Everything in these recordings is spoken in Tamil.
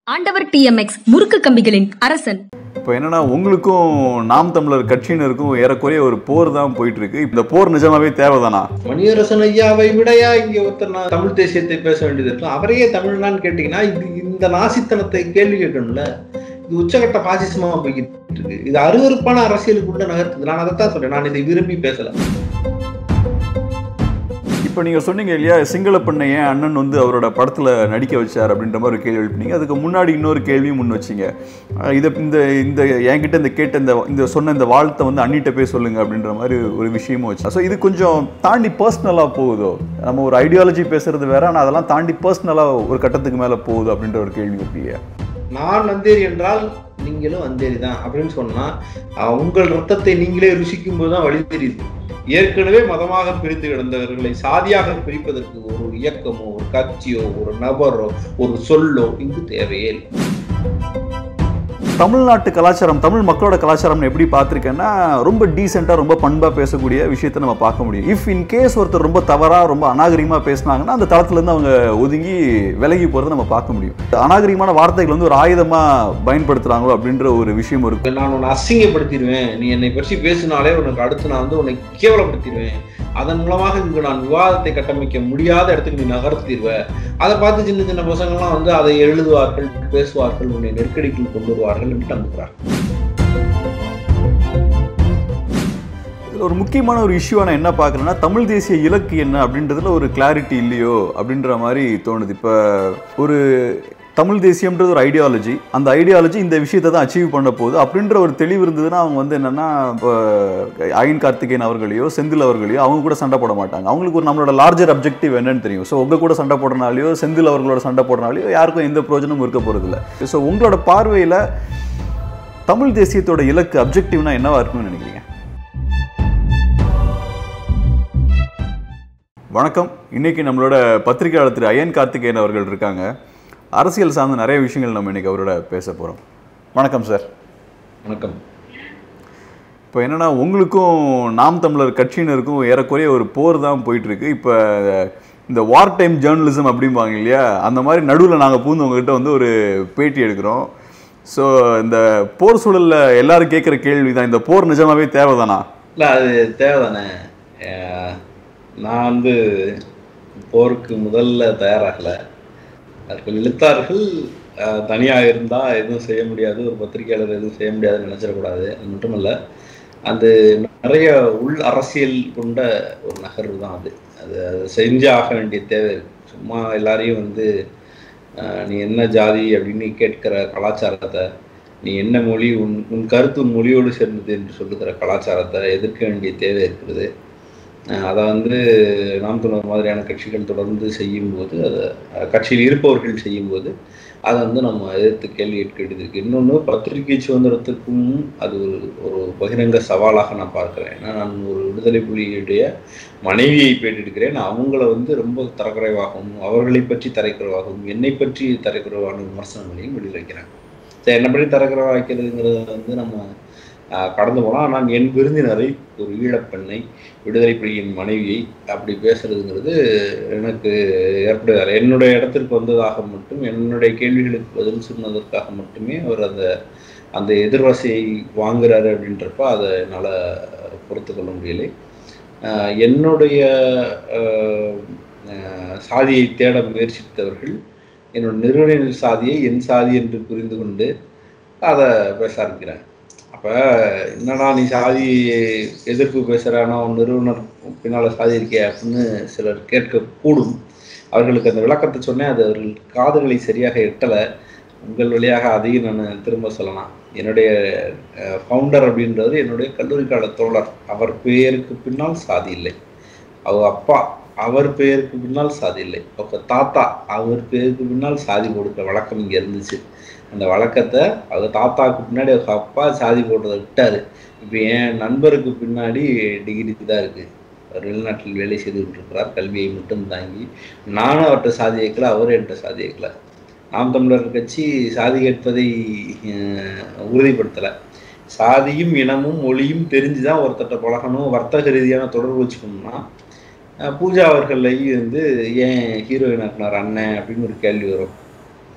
ஆண்டவர் டிஎம்எக்ஸ் முறுக்கு கம்பிகளின் அரசன் இப்போ என்னன்னா உங்களுக்கும் நாம் தமிழர் கட்சியினருக்கும் ஏறக்குறைய ஒரு போர் தான் போயிட்டு இருக்கு இந்த போர் நிஜமாவே தேவைதானா மணியரசன் ஐயாவை விடையா இங்க ஒருத்தர் நான் தமிழ் தேசியத்தை பேச வேண்டியது இருக்கும் அவரையே தமிழ்னான்னு கேட்டீங்கன்னா இது இந்த நாசித்தனத்தை கேள்வி கேட்கணும்ல இது உச்சகட்ட பாசிசமா போய்கிட்டு இருக்கு இது அருவருப்பான அரசியலுக்குள்ள நகர்த்துது நான் அதைத்தான் சொல்றேன் நான் இதை விரும்பி பேசல இப்போ நீங்கள் சொன்னீங்க இல்லையா சிங்கள பெண்ணை ஏன் அண்ணன் வந்து அவரோட படத்தில் நடிக்க வச்சார் அப்படின்ற மாதிரி ஒரு கேள்வி எழுப்பினீங்க அதுக்கு முன்னாடி இன்னொரு கேள்வியும் முன் வச்சிங்க அஹ் இதை இந்த இந்த என்கிட்ட இந்த கேட்ட இந்த இந்த சொன்ன இந்த வாழ்த்தை வந்து அண்ணிட்ட போய் சொல்லுங்க அப்படின்ற மாதிரி ஒரு விஷயமும் வச்சு ஸோ இது கொஞ்சம் தாண்டி பர்சனலாக போகுதோ நம்ம ஒரு ஐடியாலஜி பேசுறது வேற ஆனால் அதெல்லாம் தாண்டி பர்சனலாக ஒரு கட்டத்துக்கு மேலே போகுது அப்படின்ற ஒரு கேள்வி வைப்பீங்க நான் வந்தேரி என்றால் நீங்களும் வந்தேரி தான் அப்படின்னு சொன்னா அஹ், உங்கள் ரத்தத்தை நீங்களே ருசிக்கும் போதுதான் வழி தெரியுது ஏற்கனவே மதமாக பிரிந்து கிடந்தவர்களை சாதியாக பிரிப்பதற்கு ஒரு இயக்கமோ ஒரு கட்சியோ ஒரு நபரோ ஒரு சொல்லோ இங்கு தேவையே இல்லை தமிழ்நாட்டு கலாச்சாரம் தமிழ் மக்களோட கலாச்சாரம் எப்படி பார்த்துருக்கேன்னா ரொம்ப டீசெண்டாக ரொம்ப பண்பாக பேசக்கூடிய விஷயத்தை நம்ம பார்க்க முடியும் இஃப் இன் கேஸ் ஒருத்தர் ரொம்ப தவறாக ரொம்ப அநாகரிகமாக பேசினாங்கன்னா அந்த தளத்துலேருந்து அவங்க ஒதுங்கி விலகி போகிறத நம்ம பார்க்க முடியும் அநாகரிகமான வார்த்தைகள் வந்து ஒரு ஆயுதமாக பயன்படுத்துகிறாங்களோ அப்படின்ற ஒரு விஷயம் இருக்கு நான் உன்னை அசிங்கப்படுத்திடுவேன் நீ என்னை பற்றி பேசினாலே உனக்கு அடுத்து நான் வந்து உன்னை கேவலப்படுத்திடுவேன் அதன் மூலமாக இங்கு நான் விவாதத்தை கட்டமைக்க முடியாத இடத்துக்கு நீ நகர்த்திடுவ அதை பார்த்து சின்ன சின்ன பசங்கள்லாம் வந்து அதை எழுதுவார்கள் பேசுவார்கள் உன்னை நெருக்கடிக்குள் கொண்டு வருவார்கள் என்று நம்புகிறார்கள் இதுல ஒரு முக்கியமான ஒரு இஷ்யூவாக நான் என்ன பார்க்குறேன்னா தமிழ் தேசிய இலக்கு என்ன அப்படின்றதுல ஒரு கிளாரிட்டி இல்லையோ அப்படின்ற மாதிரி தோணுது இப்போ ஒரு தமிழ் தேசியம்ன்றது ஒரு ஐடியாலஜி அந்த ஐடியாலஜி இந்த விஷயத்தை தான் அச்சீவ் பண்ண போகுது அப்படின்ற ஒரு தெளிவு இருந்ததுன்னா அவங்க வந்து என்னன்னா இப்போ அயன் கார்த்திகேயன் அவர்களையோ செந்தில் அவர்களையோ அவங்க கூட சண்டை போட மாட்டாங்க அவங்களுக்கு ஒரு நம்மளோட லார்ஜர் அப்ஜெக்டிவ் என்னன்னு தெரியும் ஸோ உங்க கூட சண்டை போடுறனாலையோ செந்தில் அவர்களோட சண்டை போடுறனாலையோ யாருக்கும் எந்த பிரயோஜனமும் இருக்க போகிறதில்ல ஸோ உங்களோட பார்வையில் தமிழ் தேசியத்தோட இலக்கு அப்ஜெக்டிவ்னா என்னவா இருக்கும்னு நினைக்கிறீங்க வணக்கம் இன்னைக்கு நம்மளோட பத்திரிகையாளர் திரு அயன் கார்த்திகேயன் அவர்கள் இருக்காங்க அரசியல் சார்ந்த நிறைய விஷயங்கள் நம்ம இன்னைக்கு அவரோட பேச போகிறோம் வணக்கம் சார் வணக்கம் இப்போ என்னன்னா உங்களுக்கும் நாம் தமிழர் கட்சியினருக்கும் ஏறக்குறைய ஒரு போர் தான் போயிட்டு இருக்கு இப்போ இந்த வார் டைம் ஜேர்னலிசம் அப்படிம்பாங்க இல்லையா அந்த மாதிரி நடுவில் நாங்கள் பூந்து உங்ககிட்ட வந்து ஒரு பேட்டி எடுக்கிறோம் ஸோ இந்த போர் சூழலில் எல்லாரும் கேட்குற கேள்வி தான் இந்த போர் நிஜமாவே தேவைதானா இல்லை அது தேவைதானே அஹ் நான் வந்து போருக்கு முதல்ல தயாராகலை அவர்கள் இழுத்தார்கள் அஹ் தனியாக இருந்தால் எதுவும் செய்ய முடியாது ஒரு பத்திரிகையாளர் எதுவும் செய்ய முடியாதுன்னு நினச்சிடக்கூடாது அது மட்டுமல்ல அது நிறைய உள் அரசியல் கொண்ட ஒரு நகர்வு தான் அது அது அது செஞ்சு ஆக வேண்டிய தேவை இருக்கு. சும்மா எல்லாரையும் வந்து அஹ் நீ என்ன ஜாதி அப்படின்னு கேட்கிற கலாச்சாரத்தை நீ என்ன மொழி உன் உன் கருத்து உன் மொழியோடு சேர்ந்தது என்று சொல்லுகிற கலாச்சாரத்தை எதிர்க்க வேண்டிய தேவை இருக்கிறது அஹ் அதை வந்து நாம் தமிழர் மாதிரியான கட்சிகள் தொடர்ந்து செய்யும்போது அதை அஹ் கட்சியில் இருப்பவர்கள் செய்யும்போது அதை வந்து நம்ம எதிர்த்து கேள்வி கேட்க வேண்டியது இருக்கு இன்னொன்று பத்திரிகை சுதந்திரத்துக்கும் அது ஒரு ஒரு பகிரங்க சவாலாக நான் பார்க்கிறேன் ஏன்னா நான் ஒரு விடுதலை புலியுடைய மனைவியை பேட்டிருக்கிறேன் அவங்கள வந்து ரொம்ப தரக்குறைவாகவும் அவர்களை பற்றி தரைக்குறைவாகவும் என்னை பற்றி தரைக்குறைவான விமர்சனங்களையும் வெளியிடுகிறேன் சரி என்னை பற்றி தரக்குறைவா வைக்கிறதுங்கிறத வந்து நம்ம ஆஹ், கடந்து போனோம் ஆனால் என் விருந்தினரை ஒரு ஈழப்பெண்ணை விடுதலை புலியின் மனைவியை அப்படி பேசுறதுங்கிறது எனக்கு ஏற்படுகிறார் என்னுடைய இடத்திற்கு வந்ததாக மட்டும் என்னுடைய கேள்விகளுக்கு பதில் சொன்னதற்காக மட்டுமே அவர் அந்த அந்த எதிர்வசையை வாங்குறாரு அப்படின்றப்ப அதை என்னால் பொறுத்து கொள்ள முடியலை ஆஹ் என்னுடைய ஆஹ், ஆஹ், சாதியை தேட முயற்சித்தவர்கள் என்னோட நிறுவன சாதியை என் சாதி என்று புரிந்து கொண்டு அதை பேச ஆரம்பிக்கிறாங்க அப்போ என்னடா நீ சாதி எதிர்ப்பு பேசுகிறானா உன் நிறுவனர் பின்னால் சாதி இருக்கே அப்படின்னு சிலர் கேட்கக்கூடும் அவர்களுக்கு அந்த விளக்கத்தை சொன்னேன் அது அவர்கள் காதுகளை சரியாக எட்டலை உங்கள் வழியாக அதையும் நான் திரும்ப சொல்லலாம் என்னுடைய ஃபவுண்டர் அப்படின்றது என்னுடைய கல்லூரி கால தோழர் அவர் பெயருக்கு பின்னால் சாதி இல்லை அவங்க அப்பா அவர் பெயருக்கு பின்னால் சாதி இல்லை அவங்க தாத்தா அவர் பெயருக்கு பின்னால் சாதி கொடுக்குற வழக்கம் இங்கே இருந்துச்சு அந்த வழக்கத்தை அவங்க தாத்தாவுக்கு பின்னாடி அவங்க அப்பா சாதி போடுறதை விட்டாரு இப்போ என் நண்பருக்கு பின்னாடி டிகிரி தான் இருக்கு அவர் வெளிநாட்டில் வேலை செய்து கொண்டிருக்கிறார் கல்வியை மட்டும் தாங்கி நானும் அவர்கிட்ட சாதி இயக்கல அவரும் என்கிட்ட சாதி இயக்கல நாம் தமிழர் கட்சி சாதி கேட்பதை அஹ், உறுதிப்படுத்தலை சாதியும் இனமும் மொழியும் தெரிஞ்சு தான் ஒருத்தட்ட பழகணும் வர்த்தக ரீதியான தொடர்பு வச்சுக்கணும்னா அஹ், பூஜா அவர்களை வந்து ஏன் ஹீரோயின் ஆக்குனார் அண்ணன் அப்படின்னு ஒரு கேள்வி வரும்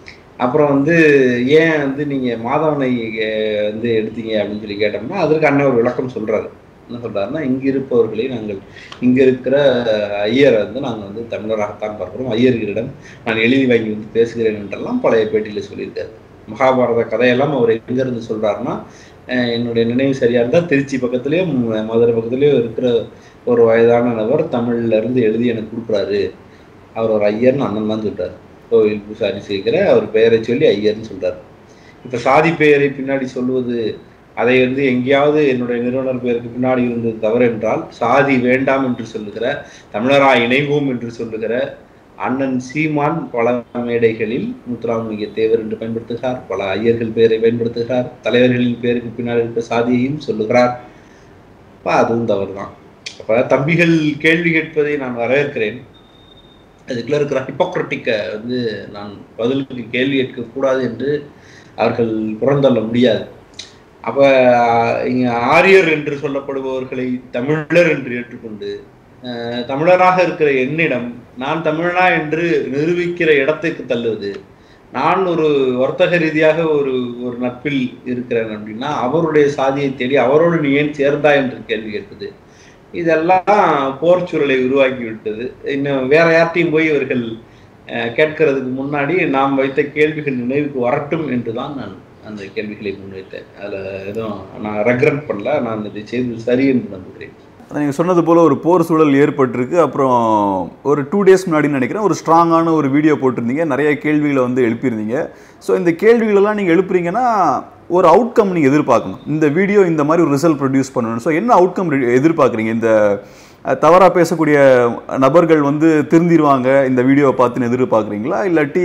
அப்புறம் வந்து ஏன் வந்து நீங்க மாதவனை அஹ், வந்து எடுத்தீங்க அப்படின்னு சொல்லி கேட்டோம்னா அதற்கு அண்ணன் ஒரு விளக்கம் சொல்றாரு என்ன சொல்றாருன்னா இங்க இருப்பவர்களை நாங்கள் இங்க இருக்கிற ஐயரை வந்து நாங்கள் வந்து தமிழராகத்தான் பார்க்கிறோம் ஐயர்களிடம் நான் எழுதி வாங்கி வந்து பேசுகிறேன் என்றெல்லாம் பழைய பேட்டியில சொல்லியிருக்காரு மகாபாரத கதையெல்லாம் அவர் எங்க இருந்து சொல்றாருன்னா அஹ், என்னுடைய நினைவு சரியா இருந்தா திருச்சி பக்கத்துலயோ ம- மதுரை பக்கத்துலயோ இருக்கிற ஒரு வயதான நபர் தமிழ்ல இருந்து எழுதி எனக்கு கொடுக்குறாரு அவர் ஒரு ஐயர்னு அண்ணன் தான் சொல்றாரு கோவில் பூசாரி செய்கிற அவர் பெயரை சொல்லி ஐயர்னு சொல்றாரு இப்ப சாதி பெயரை பின்னாடி சொல்லுவது அதை வந்து எங்கேயாவது என்னுடைய நிறுவனர் பெயருக்கு பின்னாடி இருந்தது தவறு என்றால் சாதி வேண்டாம் என்று சொல்லுகிற தமிழரா இணைவோம் என்று சொல்லுகிற அண்ணன் சீமான் பல மேடைகளில் முத்துராமலிங்க தேவர் என்று பயன்படுத்துகிறார் பல ஐயர்கள் பெயரை பயன்படுத்துகிறார் தலைவர்களின் பெயருக்கு பின்னாடி இருக்க சாதியையும் சொல்லுகிறார் அப்ப அதுவும் தவறுதான் அப்ப தம்பிகள் கேள்வி கேட்பதை நான் வரவேற்கிறேன் அதுக்குள்ள இருக்கிற ஹிப்போக்ரட்டிக்கை வந்து நான் பதிலுக்கு கேள்வி கேட்கக்கூடாது என்று அவர்கள் புறந்தள்ள முடியாது அப்ப இங்க ஆரியர் என்று சொல்லப்படுபவர்களை தமிழர் என்று ஏற்றுக்கொண்டு அஹ், தமிழராக இருக்கிற என்னிடம் நான் தமிழனா என்று நிரூபிக்கிற இடத்துக்கு தள்ளுவது நான் ஒரு வர்த்தக ரீதியாக ஒரு ஒரு நட்பில் இருக்கிறேன் அப்படின்னா அவருடைய சாதியை தேடி அவரோடு நீ ஏன் சேர்ந்தா என்று கேள்வி கேட்பது இதெல்லாம் போர் சூழலை உருவாக்கி விட்டது இன்னும் வேற யார்ட்டையும் போய் இவர்கள் அஹ், கேட்கறதுக்கு முன்னாடி நாம் வைத்த கேள்விகள் நினைவுக்கு வரட்டும் என்றுதான் நான் அந்த கேள்விகளை முன்வைத்தேன் அதுல எதுவும் நான் ரெக்ரெட் பண்ணல நான் இதை செய்தது சரி என்று நம்புகிறேன் நீங்கள் சொன்னது போல் ஒரு போர் சூழல் ஏற்பட்டிருக்கு அப்புறம் ஒரு டூ டேஸ் முன்னாடி நினைக்கிறேன் ஒரு ஸ்ட்ராங்கான ஒரு வீடியோ போட்டிருந்தீங்க நிறைய கேள்விகளை வந்து எழுப்பியிருந்தீங்க ஸோ இந்த கேள்விகளெல்லாம் நீங்கள் எழுப்புறீங்கன்னா ஒரு அவுட்கம் நீங்கள் எதிர்பார்க்கணும் இந்த வீடியோ இந்த மாதிரி ஒரு ரிசல்ட் ப்ரொடியூஸ் பண்ணணும் ஸோ என்ன அவுட்கம் எதிர்பார்க்குறீங்க இந்த தவறாக பேசக்கூடிய நபர்கள் வந்து திருந்திருவாங்க இந்த வீடியோவை பார்த்துன்னு எதிர்பார்க்குறீங்களா இல்லாட்டி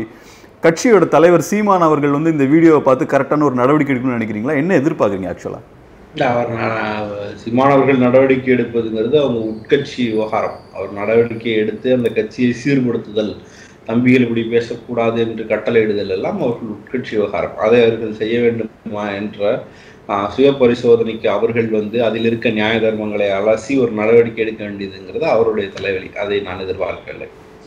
கட்சியோட தலைவர் சீமான் அவர்கள் வந்து இந்த வீடியோவை பார்த்து கரெக்டான ஒரு நடவடிக்கை எடுக்கணும்னு நினைக்கிறீங்களா என்ன எதிர்பார்க்குறீங்க ஆக்சுவலாக இல்ல அவர் ந- சீமானவர்கள் நடவடிக்கை எடுப்பதுங்கிறது அவங்க உட்கட்சி விவகாரம் அவர் நடவடிக்கை எடுத்து அந்த கட்சியை சீர்படுத்துதல் தம்பிகள் இப்படி பேசக்கூடாது என்று கட்டளையிடுதல் எல்லாம் அவர்கள் உட்கட்சி விவகாரம் அதை அவர்கள் செய்ய வேண்டுமா என்ற ஆஹ், சுய பரிசோதனைக்கு அவர்கள் வந்து அதில் இருக்க நியாய தர்மங்களை அலசி ஒரு நடவடிக்கை எடுக்க வேண்டியதுங்கிறது அவருடைய தலைவலி அதை நான் எதிர்பார்க்கவில்லை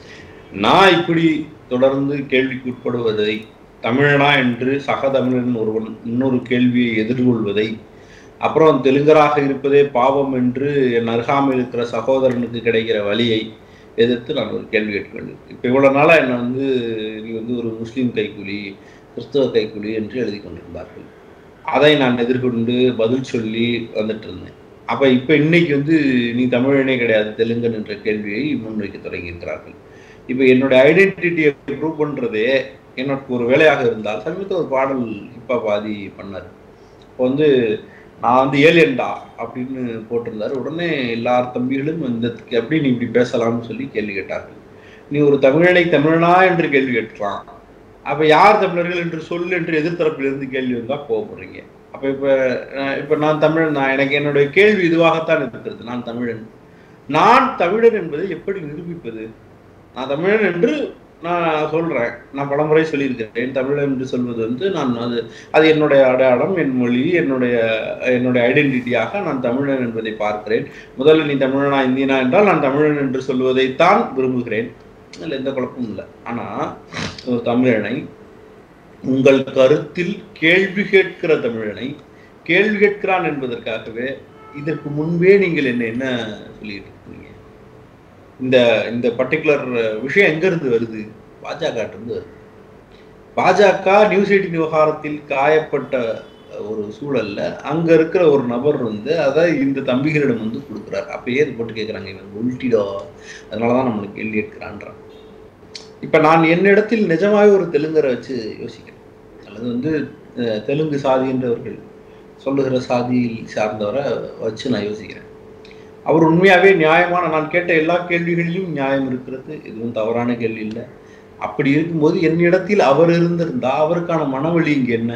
நான் இப்படி தொடர்ந்து கேள்விக்கு உட்படுவதை தமிழனா என்று சக தமிழன் ஒருவன் இன்னொரு கேள்வியை எதிர்கொள்வதை அப்புறம் தெலுங்கராக இருப்பதே பாவம் என்று என் அருகாமையில் இருக்கிற சகோதரனுக்கு கிடைக்கிற வழியை எதிர்த்து நான் ஒரு கேள்வி கேட்க வேண்டும் இப்போ இவ்வளவு நாளா என்னை வந்து நீ வந்து ஒரு முஸ்லீம் கைக்கூலி கிறிஸ்தவ கைக்கூலி என்று எழுதி கொண்டிருந்தார்கள் அதை நான் எதிர்கொண்டு பதில் சொல்லி வந்துட்டு இருந்தேன் அப்ப இப்ப இன்னைக்கு வந்து நீ தமிழனே கிடையாது தெலுங்கன் என்ற கேள்வியை முன்வைக்க தொடங்கி இருக்கிறார்கள் இப்ப என்னோட ஐடென்டிட்டியை ப்ரூவ் பண்றதே எனக்கு ஒரு வேலையாக இருந்தால் சமீபத்தில் ஒரு பாடல் இப்ப பாதி பண்ணார் இப்போ வந்து நான் வந்து ஏலியன்டா அப்படின்னு போட்டிருந்தாரு உடனே எல்லார் தம்பிகளும் இந்த எப்படி நீ இப்படி பேசலாம்னு சொல்லி கேள்வி கேட்டார்கள் நீ ஒரு தமிழனை தமிழனா என்று கேள்வி கேட்கலாம் அப்ப யார் தமிழர்கள் என்று சொல் என்று எதிர்த்தரப்பிலிருந்து கேள்வி வந்தா கோவப்படுறீங்க அப்ப இப்ப அஹ் இப்ப நான் தமிழன் நான் எனக்கு என்னுடைய கேள்வி இதுவாகத்தான் இருக்கிறது நான் தமிழன் நான் தமிழன் என்பதை எப்படி நிரூபிப்பது நான் தமிழன் என்று நான் சொல்றேன் நான் பலமுறை சொல்லியிருக்கிறேன் தமிழன் என்று சொல்வது வந்து நான் அது அது என்னுடைய அடையாளம் என் மொழி என்னுடைய என்னுடைய ஐடென்டிட்டியாக நான் தமிழன் என்பதை பார்க்கிறேன் முதல்ல நீ தமிழனா இந்தியனா என்றால் நான் தமிழன் என்று சொல்வதைத்தான் விரும்புகிறேன் அதில் எந்த குழப்பமும் இல்லை ஆனா ஒரு தமிழனை உங்கள் கருத்தில் கேள்வி கேட்கிற தமிழனை கேள்வி கேட்கிறான் என்பதற்காகவே இதற்கு முன்பே நீங்கள் என்ன என்ன சொல்லிட்டு இருக்கீங்க இந்த இந்த பர்டிகுலர் விஷயம் எங்க இருந்து வருது பாஜக இருந்து வருது பாஜக நியூஸ் எயிட்டின் விவகாரத்தில் காயப்பட்ட ஒரு சூழல்ல அங்க இருக்கிற ஒரு நபர் வந்து அதை இந்த தம்பிகளிடம் வந்து கொடுக்குறாரு அப்பயே இது போட்டு கேட்குறாங்க இவன் உள்டிடோ அதனாலதான் நம்மளுக்கு கேள்வி கேட்கிறான்றான் இப்ப நான் என்னிடத்தில் நிஜமாவே ஒரு தெலுங்கரை வச்சு யோசிக்கிறேன் அல்லது வந்து அஹ், தெலுங்கு சாதி என்றவர்கள் சொல்லுகிற சாதியில் சார்ந்தவரை வச்சு நான் யோசிக்கிறேன் அவர் உண்மையாவே நியாயமான நான் கேட்ட எல்லா கேள்விகளிலும் நியாயம் இருக்கிறது எதுவும் தவறான கேள்வி இல்லை அப்படி இருக்கும்போது என்னிடத்தில் அவர் இருந்திருந்தா அவருக்கான மனவழி இங்க என்ன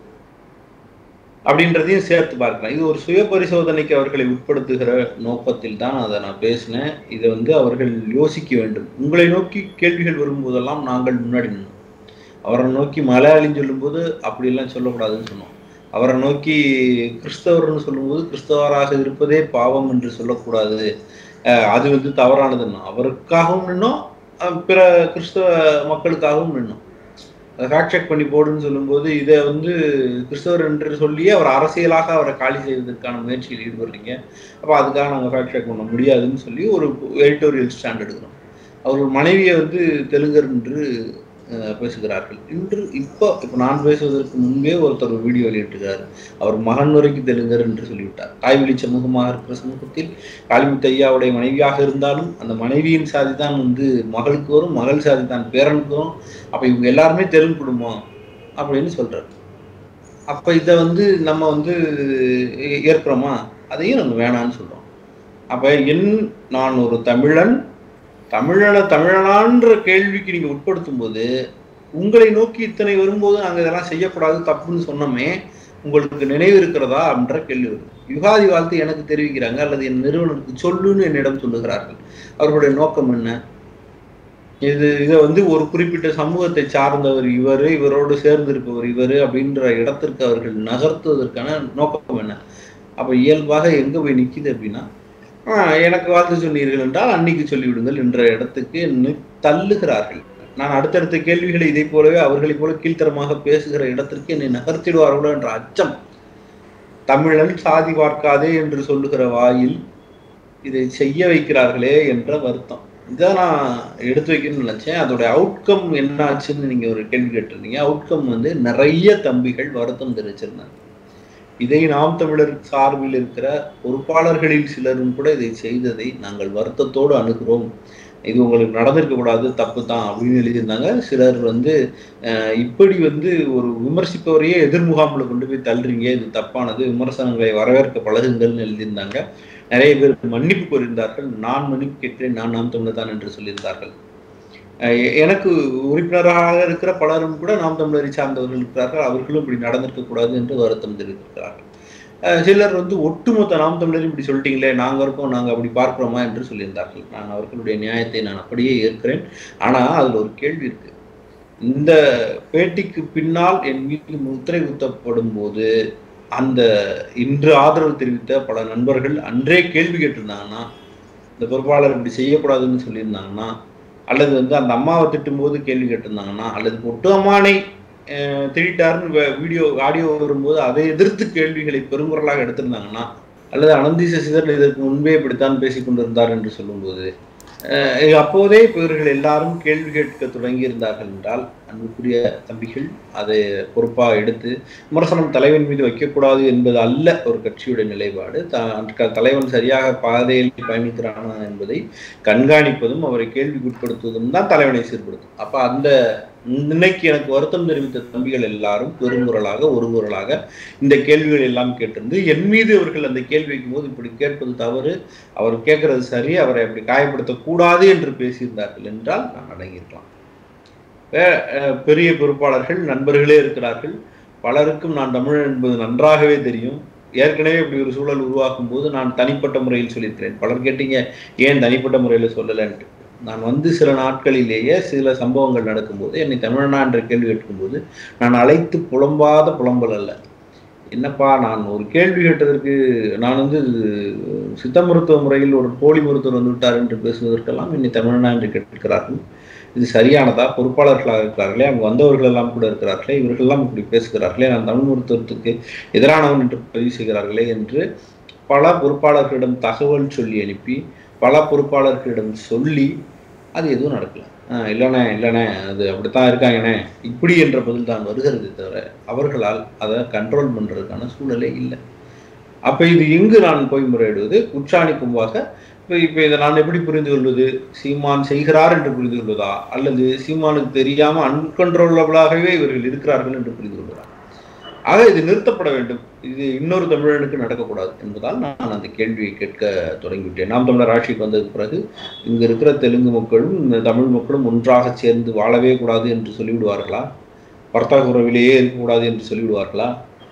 அப்படின்றதையும் சேர்த்து பார்க்கலாம் இது ஒரு சுய பரிசோதனைக்கு அவர்களை உட்படுத்துகிற நோக்கத்தில் தான் அதை நான் பேசினேன் இதை வந்து அவர்கள் யோசிக்க வேண்டும் உங்களை நோக்கி கேள்விகள் வரும்போதெல்லாம் நாங்கள் முன்னாடி நின்னோம் அவரை நோக்கி மலையாளின்னு சொல்லும்போது அப்படியெல்லாம் சொல்லக்கூடாதுன்னு சொன்னோம் அவரை நோக்கி கிறிஸ்தவர்னு சொல்லும்போது கிறிஸ்தவராக இருப்பதே பாவம் என்று சொல்லக்கூடாது அஹ் அது வந்து தவறானதுன்னா அவருக்காகவும் நின்னோம் அஹ் பிற கிறிஸ்தவ மக்களுக்காகவும் நின்னோம் ஃபேக்ட் செக் பண்ணி போடுன்னு சொல்லும்போது இதை வந்து கிறிஸ்தவர் என்று சொல்லி அவர் அரசியலாக அவரை காலி செய்வதற்கான முயற்சியில் ஈடுபடுறீங்க அப்போ அதுக்காக நாங்கள் ஃபேக்ட் செக் பண்ண முடியாதுன்னு சொல்லி ஒரு எடிட்டோரியல் ஸ்டாண்ட் எடுக்கிறோம் அவர்கள் மனைவியை வந்து தெலுங்கர் என்று அஹ், பேசுகிறார்கள் இன்று இப்போ இப்போ நான் பேசுவதற்கு முன்பே ஒருத்தர் ஒரு வீடியோ வெளியிட்டிருக்காரு அவர் மகன் வரைக்கும் தெலுங்கர் என்று சொல்லிவிட்டார் தாய்வழி சமூகமாக இருக்கிற சமூகத்தில் காளிமுத்து ஐயாவுடைய மனைவியாக இருந்தாலும் அந்த மனைவியின் சாதி தான் வந்து மகளுக்கு வரும் மகள் சாதி தான் பேரனுக்கு வரும் அப்ப இவங்க எல்லாருமே தெலுங்கு குடும்பம் அப்படின்னு சொல்றாரு அப்ப இதை வந்து நம்ம வந்து ஏ- ஏற்கிறோமா அதையும் நம்ம வேணாம்னு சொல்றோம் அப்ப என் நான் ஒரு தமிழன் தமிழன தமிழனான்ற கேள்விக்கு நீங்க உட்படுத்தும் போது உங்களை நோக்கி இத்தனை வரும்போது நாங்க இதெல்லாம் செய்யக்கூடாது தப்புன்னு சொன்னோமே உங்களுக்கு நினைவு இருக்கிறதா அப்படின்ற கேள்வி வருது யுகாதி வாழ்த்து எனக்கு தெரிவிக்கிறாங்க அல்லது என் நிறுவனத்துக்கு சொல்லுன்னு என்னிடம் சொல்லுகிறார்கள் அவர்களுடைய நோக்கம் என்ன இது இதை வந்து ஒரு குறிப்பிட்ட சமூகத்தை சார்ந்தவர் இவர் இவரோடு சேர்ந்து இருப்பவர் இவர் அப்படின்ற இடத்திற்கு அவர்கள் நகர்த்துவதற்கான நோக்கம் என்ன அப்ப இயல்பாக எங்க போய் நிக்குது அப்படின்னா ஆஹ் எனக்கு வாழ்த்து சொன்னீர்கள் என்றால் அன்னைக்கு சொல்லிவிடுங்கள் என்ற இடத்துக்கு நி- தள்ளுகிறார்கள் நான் அடுத்தடுத்த கேள்விகளை இதை போலவே அவர்களைப் போல கீழ்த்தரமாக பேசுகிற இடத்திற்கு என்னை நகர்த்திடுவார்களோ என்ற அச்சம் தமிழன் சாதி பார்க்காதே என்று சொல்லுகிற வாயில் இதை செய்ய வைக்கிறார்களே என்ற வருத்தம் இதை நான் எடுத்து வைக்கணும்னு நினைச்சேன் அதோட அவுட்கம் என்ன ஆச்சுன்னு நீங்க ஒரு கேள்வி கேட்டிருந்தீங்க அவுட்கம் வந்து நிறைய தம்பிகள் வருத்தம் தெரிவிச்சிருந்தாங்க இதை நாம் தமிழர் சார்பில் இருக்கிற பொறுப்பாளர்களில் சிலரும் கூட இதை செய்ததை நாங்கள் வருத்தத்தோடு அணுகிறோம் இது உங்களுக்கு நடந்திருக்க கூடாது தப்பு தான் அப்படின்னு எழுதியிருந்தாங்க சிலர் வந்து அஹ், இப்படி வந்து ஒரு விமர்சிப்பவரையே எதிர்முகாமில் கொண்டு போய் தள்ளுறீங்க இது தப்பானது விமர்சனங்களை வரவேற்க பழகுங்கள்னு எழுதியிருந்தாங்க நிறைய பேர் மன்னிப்பு கோரியிருந்தார்கள் நான் மன்னிப்பு கேட்கிறேன் நான் நாம் தமிழர் தான் என்று சொல்லியிருந்தார்கள் அஹ் எ- எனக்கு உறுப்பினராக இருக்கிற பலரும் கூட நாம் தமிழரை சார்ந்தவர்கள் இருக்கிறார்கள் அவர்களும் இப்படி நடந்திருக்க கூடாது என்று வருத்தம் தெரிவித்திருக்கிறார்கள் அஹ் சிலர் வந்து ஒட்டுமொத்த நாம் தமிழரும் இப்படி சொல்லிட்டீங்களே நாங்க இருக்கோம் நாங்க அப்படி பார்க்கிறோமா என்று சொல்லியிருந்தார்கள் நான் அவர்களுடைய நியாயத்தை நான் அப்படியே ஏற்கிறேன் ஆனா அதுல ஒரு கேள்வி இருக்கு இந்த பேட்டிக்கு பின்னால் என் மீது முத்திரை குத்தப்படும் போது அந்த இன்று ஆதரவு தெரிவித்த பல நண்பர்கள் அன்றே கேள்வி கேட்டிருந்தாங்கன்னா இந்த பொறுப்பாளர் இப்படி செய்யக்கூடாதுன்னு சொல்லியிருந்தாங்கன்னா அல்லது வந்து அந்த அம்மாவை திட்டும்போது கேள்வி கேட்டிருந்தாங்கன்னா அல்லது பொட்டு அம்மானை அஹ், திட்டாருன்னு வே- வீடியோ ஆடியோ வரும்போது அதை எதிர்த்து கேள்விகளை பெருங்குரலாக எடுத்திருந்தாங்கன்னா அல்லது அனந்தி சசிதரன் இதற்கு முன்பே இப்படித்தான் பேசிக் கொண்டிருந்தார் என்று சொல்லும்போது அஹ், அப்போதே இப்ப இவர்கள் எல்லாரும் கேள்வி கேட்க தொடங்கி இருந்தார்கள் என்றால் அன்புக்குரிய தம்பிகள் அதை பொறுப்பாக எடுத்து விமர்சனம் தலைவன் மீது வைக்கக்கூடாது என்பது அல்ல ஒரு கட்சியுடைய நிலைப்பாடு த- தலைவன் சரியாக பாதையில் பயணிக்கிறானா என்பதை கண்காணிப்பதும் அவரை கேள்விக்குட்படுத்துவதும் தான் தலைவனை சீர்படுத்தும் அப்ப அந்த இன்னைக்கு எனக்கு வருத்தம் தெரிவித்த தம்பிகள் எல்லாரும் பெருங்குரலாக ஒரு குரலாக இந்த கேள்விகள் எல்லாம் கேட்டிருந்து என் மீது அவர்கள் அந்த கேள்வி வைக்கும்போது இப்படி கேட்பது தவறு அவர் கேட்கறது சரி அவரை அப்படி காயப்படுத்தக்கூடாது என்று பேசியிருந்தார்கள் என்றால் நான் அடங்கியிருக்கலாம் வே- அஹ் பெரிய பொறுப்பாளர்கள் நண்பர்களே இருக்கிறார்கள் பலருக்கும் நான் தமிழன் என்பது நன்றாகவே தெரியும் ஏற்கனவே இப்படி ஒரு சூழல் உருவாக்கும் போது நான் தனிப்பட்ட முறையில் சொல்லியிருக்கிறேன் பலர் கேட்டீங்க ஏன் தனிப்பட்ட முறையில் சொல்லலைன்ட்டு நான் வந்து சில நாட்களிலேயே சில சம்பவங்கள் நடக்கும்போது என்னை தமிழனா என்ற கேள்வி கேட்கும்போது நான் அழைத்து புலம்பாத புலம்பல் அல்ல என்னப்பா நான் ஒரு கேள்வி கேட்டதற்கு நான் வந்து சித்த மருத்துவ முறையில் ஒரு போலி மருத்துவர் வந்து விட்டார் என்று பேசுவதற்கெல்லாம் என்னை தமிழனா என்று கேட்கிறார்கள் இது சரியானதா பொறுப்பாளர்களாக இருக்கிறார்களே அங்கு வந்தவர்கள் எல்லாம் கூட இருக்கிறார்களே இவர்கள் எல்லாம் இப்படி பேசுகிறார்களே நான் தமிழ் மருத்துவத்துக்கு எதிரானவன் என்று பதிவு செய்கிறார்களே என்று பல பொறுப்பாளர்களிடம் தகவல் சொல்லி அனுப்பி பல பொறுப்பாளர்களிடம் சொல்லி அது எதுவும் நடக்கல ஆஹ் இல்லைண்ணே இல்லைண்ணே அது அப்படித்தான் இருக்காங்கண்ணே இப்படி என்ற பதில் தான் வருகிறது தவிர அவர்களால் அதை கண்ட்ரோல் பண்றதுக்கான சூழலே இல்லை அப்ப இது எங்கு நான் போய் முறையிடுவது குற்றாணி கும்பாக இப்போ இப்போ இதை நான் எப்படி புரிந்து கொள்வது சீமான் செய்கிறார் என்று புரிந்து கொள்வதா அல்லது சீமானுக்கு தெரியாம அன்கண்ட்ரோலபிளாகவே இவர்கள் இருக்கிறார்கள் என்று புரிந்து கொள்வதா ஆக இது நிறுத்தப்பட வேண்டும் இது இன்னொரு தமிழனுக்கு நடக்கக்கூடாது என்பதால் நான் அந்த கேள்வியை கேட்க தொடங்கிவிட்டேன் நாம் தமிழர் ஆட்சிக்கு வந்ததுக்கு பிறகு இங்க இருக்கிற தெலுங்கு மக்களும் இந்த தமிழ் மக்களும் ஒன்றாக சேர்ந்து வாழவே கூடாது என்று சொல்லிவிடுவார்களா வர்த்தக உறவிலேயே இருக்கக்கூடாது என்று சொல்லிவிடுவார்களா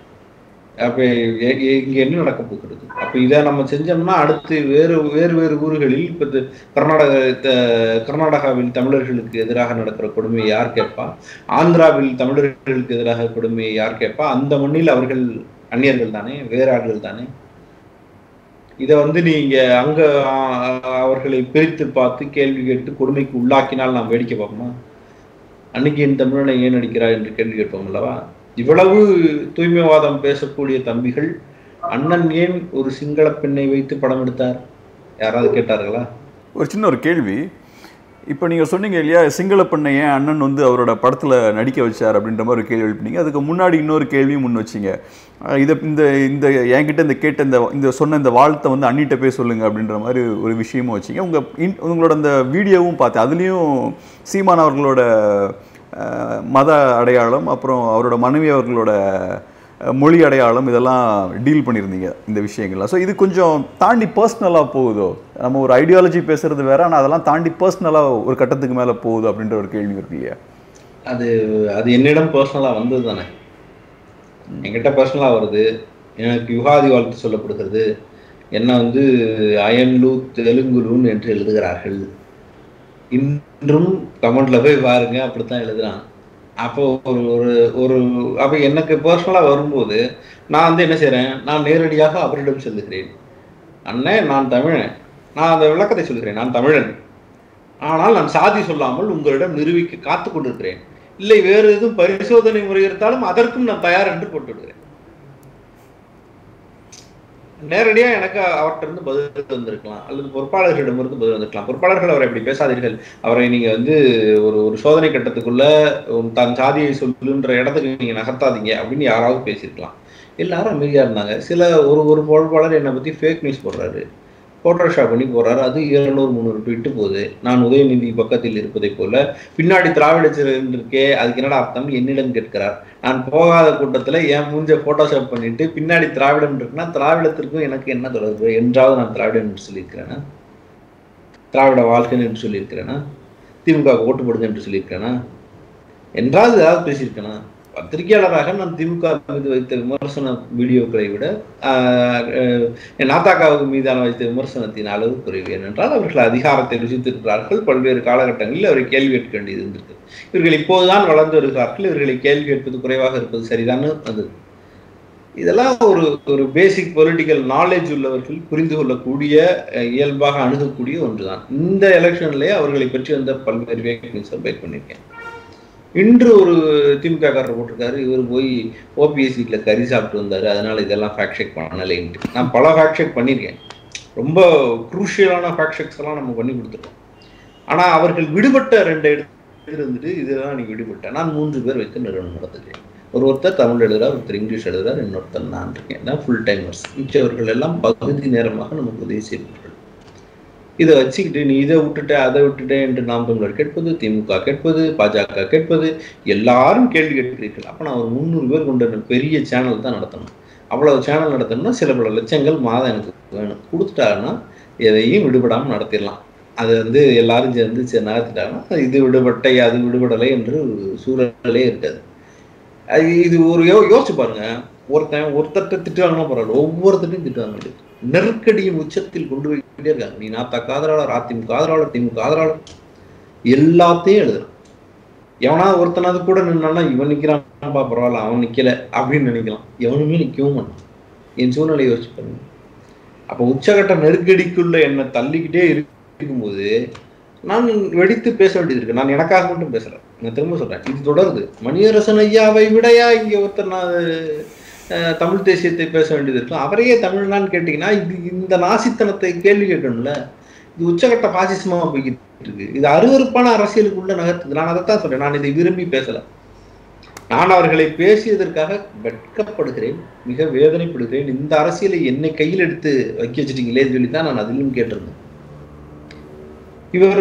அப்ப எ- எ- இங்க என்ன நடக்க போகிறது அப்ப இதை நம்ம செஞ்சோம்னா அடுத்து வேறு வேறு வேறு ஊர்களில் இப்ப இது கர்நாடக த- கர்நாடகாவில் தமிழர்களுக்கு எதிராக நடக்கிற கொடுமையை யார் கேட்பா ஆந்திராவில் தமிழர்களுக்கு எதிராக கொடுமையை யார் கேட்பா அந்த மண்ணில் அவர்கள் அந்நியர்கள் தானே வேற ஆள்கள் தானே இதை வந்து நீங்க அங்க ஆ, அவர்களை பிரித்து பார்த்து கேள்வி கேட்டு கொடுமைக்கு உள்ளாக்கினால் நாம் வேடிக்கை பார்ப்போமா அன்னைக்கு என் தமிழனை ஏன் அடிக்கிறாய் என்று கேள்வி கேட்போம் அல்லவா இவ்வளவு தூய்மைவாதம் பேசக்கூடிய தம்பிகள் அண்ணன் ஏன் ஒரு சிங்கள பெண்ணை வைத்து படம் எடுத்தார் யாராவது கேட்டார்களா ஒரு சின்ன ஒரு கேள்வி இப்போ நீங்கள் சொன்னீங்க இல்லையா சிங்கள பெண்ணை ஏன் அண்ணன் வந்து அவரோட படத்தில் நடிக்க வச்சார் அப்படின்ற மாதிரி ஒரு கேள்வி எழுப்பினீங்க அதுக்கு முன்னாடி இன்னொரு கேள்வியும் முன் வச்சிங்க அஹ் இதை இந்த இந்த என்கிட்ட இந்த கேட்ட இந்த இந்த சொன்ன இந்த வாழ்த்தை வந்து அண்ணிட்ட போய் சொல்லுங்க அப்படின்ற மாதிரி ஒரு விஷயமும் வச்சிங்க உங்கள் இன் உங்களோட அந்த வீடியோவும் பார்த்தேன் அதுலேயும் சீமான் அவர்களோட அஹ், மத அடையாளம் அப்புறம் அவரோட மனைவி அவர்களோட அஹ், மொழி அடையாளம் இதெல்லாம் டீல் பண்ணியிருந்தீங்க இந்த விஷயங்கள்லாம் ஸோ இது கொஞ்சம் தாண்டி பர்சனலாக போகுதோ நம்ம ஒரு ஐடியாலஜி பேசுறது வேற ஆனால் அதெல்லாம் தாண்டி பர்சனலாக ஒரு கட்டத்துக்கு மேலே போகுது அப்படின்ற ஒரு கேள்வி இருக்கு இல்லையா அது அது என்னிடம் பர்சனலாக வந்தது தானே என்கிட்ட பர்சனலாக வருது எனக்கு யுகாதி வாழ்த்து சொல்லப்படுகிறது என்ன வந்து அயன்லு தெலுங்குலூன் என்று எழுதுகிறார்கள் இன்றும் கமெண்ட்ல போய் பாருங்க அப்படித்தான் எழுதுறான் அப்போ ஒரு ஒரு ஒரு அப்போ எனக்கு பர்சனலாக வரும்போது நான் வந்து என்ன செய்றேன் நான் நேரடியாக அவரிடம் செல்லுகிறேன் அண்ணே நான் தமிழன் நான் அந்த விளக்கத்தை சொல்லுகிறேன் நான் தமிழன் ஆனால் நான் சாதி சொல்லாமல் உங்களிடம் நிரூபிக்க காத்து கொண்டிருக்கிறேன் இல்லை வேறு எதுவும் பரிசோதனை முறை இருந்தாலும் அதற்கும் நான் தயார் என்று போட்டு விடுகிறேன் நேரடியா எனக்கு அவர்கிட்ட இருந்து பதில் வந்திருக்கலாம் அல்லது பொறுப்பாளர்களிடம் இருந்து பதில் வந்திருக்கலாம் பொறுப்பாளர்கள் அவரை இப்படி பேசாதீர்கள் அவரை நீங்க வந்து ஒரு ஒரு சோதனை கட்டத்துக்குள்ள உம் தன் சாதியை சொல்லுன்ற இடத்துக்கு நீங்க நகர்த்தாதீங்க அப்படின்னு யாராவது பேசியிருக்கலாம் எல்லாரும் அமைதியா இருந்தாங்க சில ஒரு ஒரு பொறுப்பாளர் என்னை பத்தி ஃபேக் நியூஸ் போடுறாரு போட்டோஷாப் பண்ணி போடுறாரு அது இருநூறு முந்நூறு ட்விட்டு போகுது நான் உதயநிதி பக்கத்தில் இருப்பதை போல பின்னாடி திராவிட சிறன் இருக்கே அதுக்கு என்னடா அர்த்தம் என்னிடம் கேட்கிறார் நான் போகாத கூட்டத்துல என் மூஞ்ச போட்டோஷாப் பண்ணிட்டு பின்னாடி திராவிடம் இருக்குன்னா திராவிடத்திற்கும் எனக்கு என்ன தொடர்பு என்றாவது நான் திராவிடன் என்று சொல்லியிருக்கிறேனா திராவிட வாழ்க்கை என்று சொல்லியிருக்கிறேனா திமுக ஓட்டு போடுங்க என்று சொல்லியிருக்கிறேனா என்றாவது ஏதாவது பேசியிருக்கேனா பத்திரிகையாளராக நான் திமுக மீது வைத்த விமர்சன வீடியோக்களை விட ஆஹ், அஹ், நாத்தாக்காவுக்கு மீதான வைத்த விமர்சனத்தின் அளவு குறைவு ஏனென்றால் அவர்கள் அதிகாரத்தை ருசித்திருக்கிறார்கள் பல்வேறு காலகட்டங்களில் அவரை கேள்வி கேட்க வேண்டியது இருந்திருக்கு இவர்கள் இப்போதுதான் வளர்ந்து வருகிறார்கள் இவர்களை கேள்வி கேட்பது குறைவாக இருப்பது சரிதான் அது இதெல்லாம் ஒரு ஒரு பேசிக் பொலிட்டிக்கல் நாலேஜ் உள்ளவர்கள் புரிந்து கொள்ளக்கூடிய அஹ், இயல்பாக அணுகக்கூடிய ஒன்றுதான் இந்த எலெக்ஷன்லயே அவர்களை பற்றி வந்த பல்வேறு வேகன்ஸ் பைக் பண்ணியிருக்கேன் இன்று ஒரு திமுக காரர் போட்டிருக்காரு இவர் போய் ஓபிஎஸ் வீட்டில் கறி சாப்பிட்டு வந்தாரு அதனால இதெல்லாம் ஃபேக்ட் செக் பண்ணலைன்ட்டு நான் பல ஃபேக்ட் செக் பண்ணியிருக்கேன் ரொம்ப குரூஷியலான ஃபேக்ட் செக்ஸ் எல்லாம் நம்ம பண்ணி கொடுத்துருக்கோம் ஆனா அவர்கள் விடுபட்ட ரெண்டு இடத்துல இருந்துட்டு இதெல்லாம் நீ விடுபட்ட நான் மூன்று பேர் வைத்து நிறுவனம் நடத்துகிறேன் ஒரு ஒருத்தர் தமிழ் எழுதுறார் ஒருத்தர் இங்கிலீஷ் எழுதுறார் இன்னொருத்தர் நான் இருக்கேன் தான் ஃபுல் டைமர்ஸ் மிச்சவர்கள் எல்லாம் பகுதி நேரமாக நமக்கு உதவி செய்வார்கள் இதை வச்சுக்கிட்டு நீ இதை விட்டுட்ட அதை விட்டுட்ட என்று நாம் தமிழர் கேட்பது திமுக கேட்பது பாஜக கேட்பது எல்லாரும் கேள்வி கேட்கிறீர்கள் அப்ப நான் ஒரு முந்நூறு பேர் கொண்ட ஒரு பெரிய சேனல் தான் நடத்தணும் அவ்வளவு சேனல் நடத்தணும்னா சில பல லட்சங்கள் மாதம் எனக்கு வேணும் கொடுத்துட்டாருன்னா எதையும் விடுபடாமல் நடத்திடலாம் அது வந்து எல்லாரும் சேர்ந்து சரி நகர்த்திட்டாங்கன்னா இது விடுபட்டை அது விடுபடலை என்று ஒரு சூழலே இருக்காது அது இது ஒரு யோ யோசிச்சு பாருங்க ஒருத்தன் ஒருத்தட்ட திட்டுவாங்கன்னா பரவாயில்ல ஒவ்வொருத்தட்டையும் திட்டுவாங்க நெருக்கடியின் உச்சத்தில் கொண்டு போய்கிட்டே இருக்காங்க நீ நாத்தா ஆதரவாளர் அதிமுக ஆதரவாளர் திமுக ஆதரவாளர் எல்லாத்தையும் எழுதுறான் எவனாவது ஒருத்தனாவது கூட நின்னான்னா இவன் நிக்கிறான்பா பரவாயில்ல அவன் நிக்கல அப்படின்னு நினைக்கலாம் எவனுமே நிக்கவும் மாட்டான் என் சூழ்நிலையை யோசிச்சு பாருங்க அப்ப உச்சகட்ட நெருக்கடிக்குள்ள என்னை தள்ளிக்கிட்டே இருக்கும்போது நான் வெடித்து பேச வேண்டியது இருக்கு நான் எனக்காக மட்டும் பேசுறேன் நான் திரும்ப சொல்றேன் இது தொடருது மணியரசன் ஐயாவை விடையா இங்க ஒருத்தர் நான் அஹ், தமிழ் தேசியத்தை பேச வேண்டியது இருக்கும் அவரையே தமிழ்னான்னு கேட்டீங்கன்னா இது இந்த நாசித்தனத்தை கேள்வி கேட்கணும்ல இது உச்சகட்ட பாசிசமா போய்கிட்டு இருக்கு இது அருவருப்பான அரசியலுக்குள்ள நகர்த்துது நான் அதைத்தான் சொல்றேன் நான் இதை விரும்பி பேசல நான் அவர்களை பேசியதற்காக வெட்கப்படுகிறேன் மிக வேதனைப்படுகிறேன் இந்த அரசியலை என்னை கையில் எடுத்து வைக்க வச்சிட்டீங்களே சொல்லி தான் நான் அதிலும் கேட்டிருந்தேன் இவர்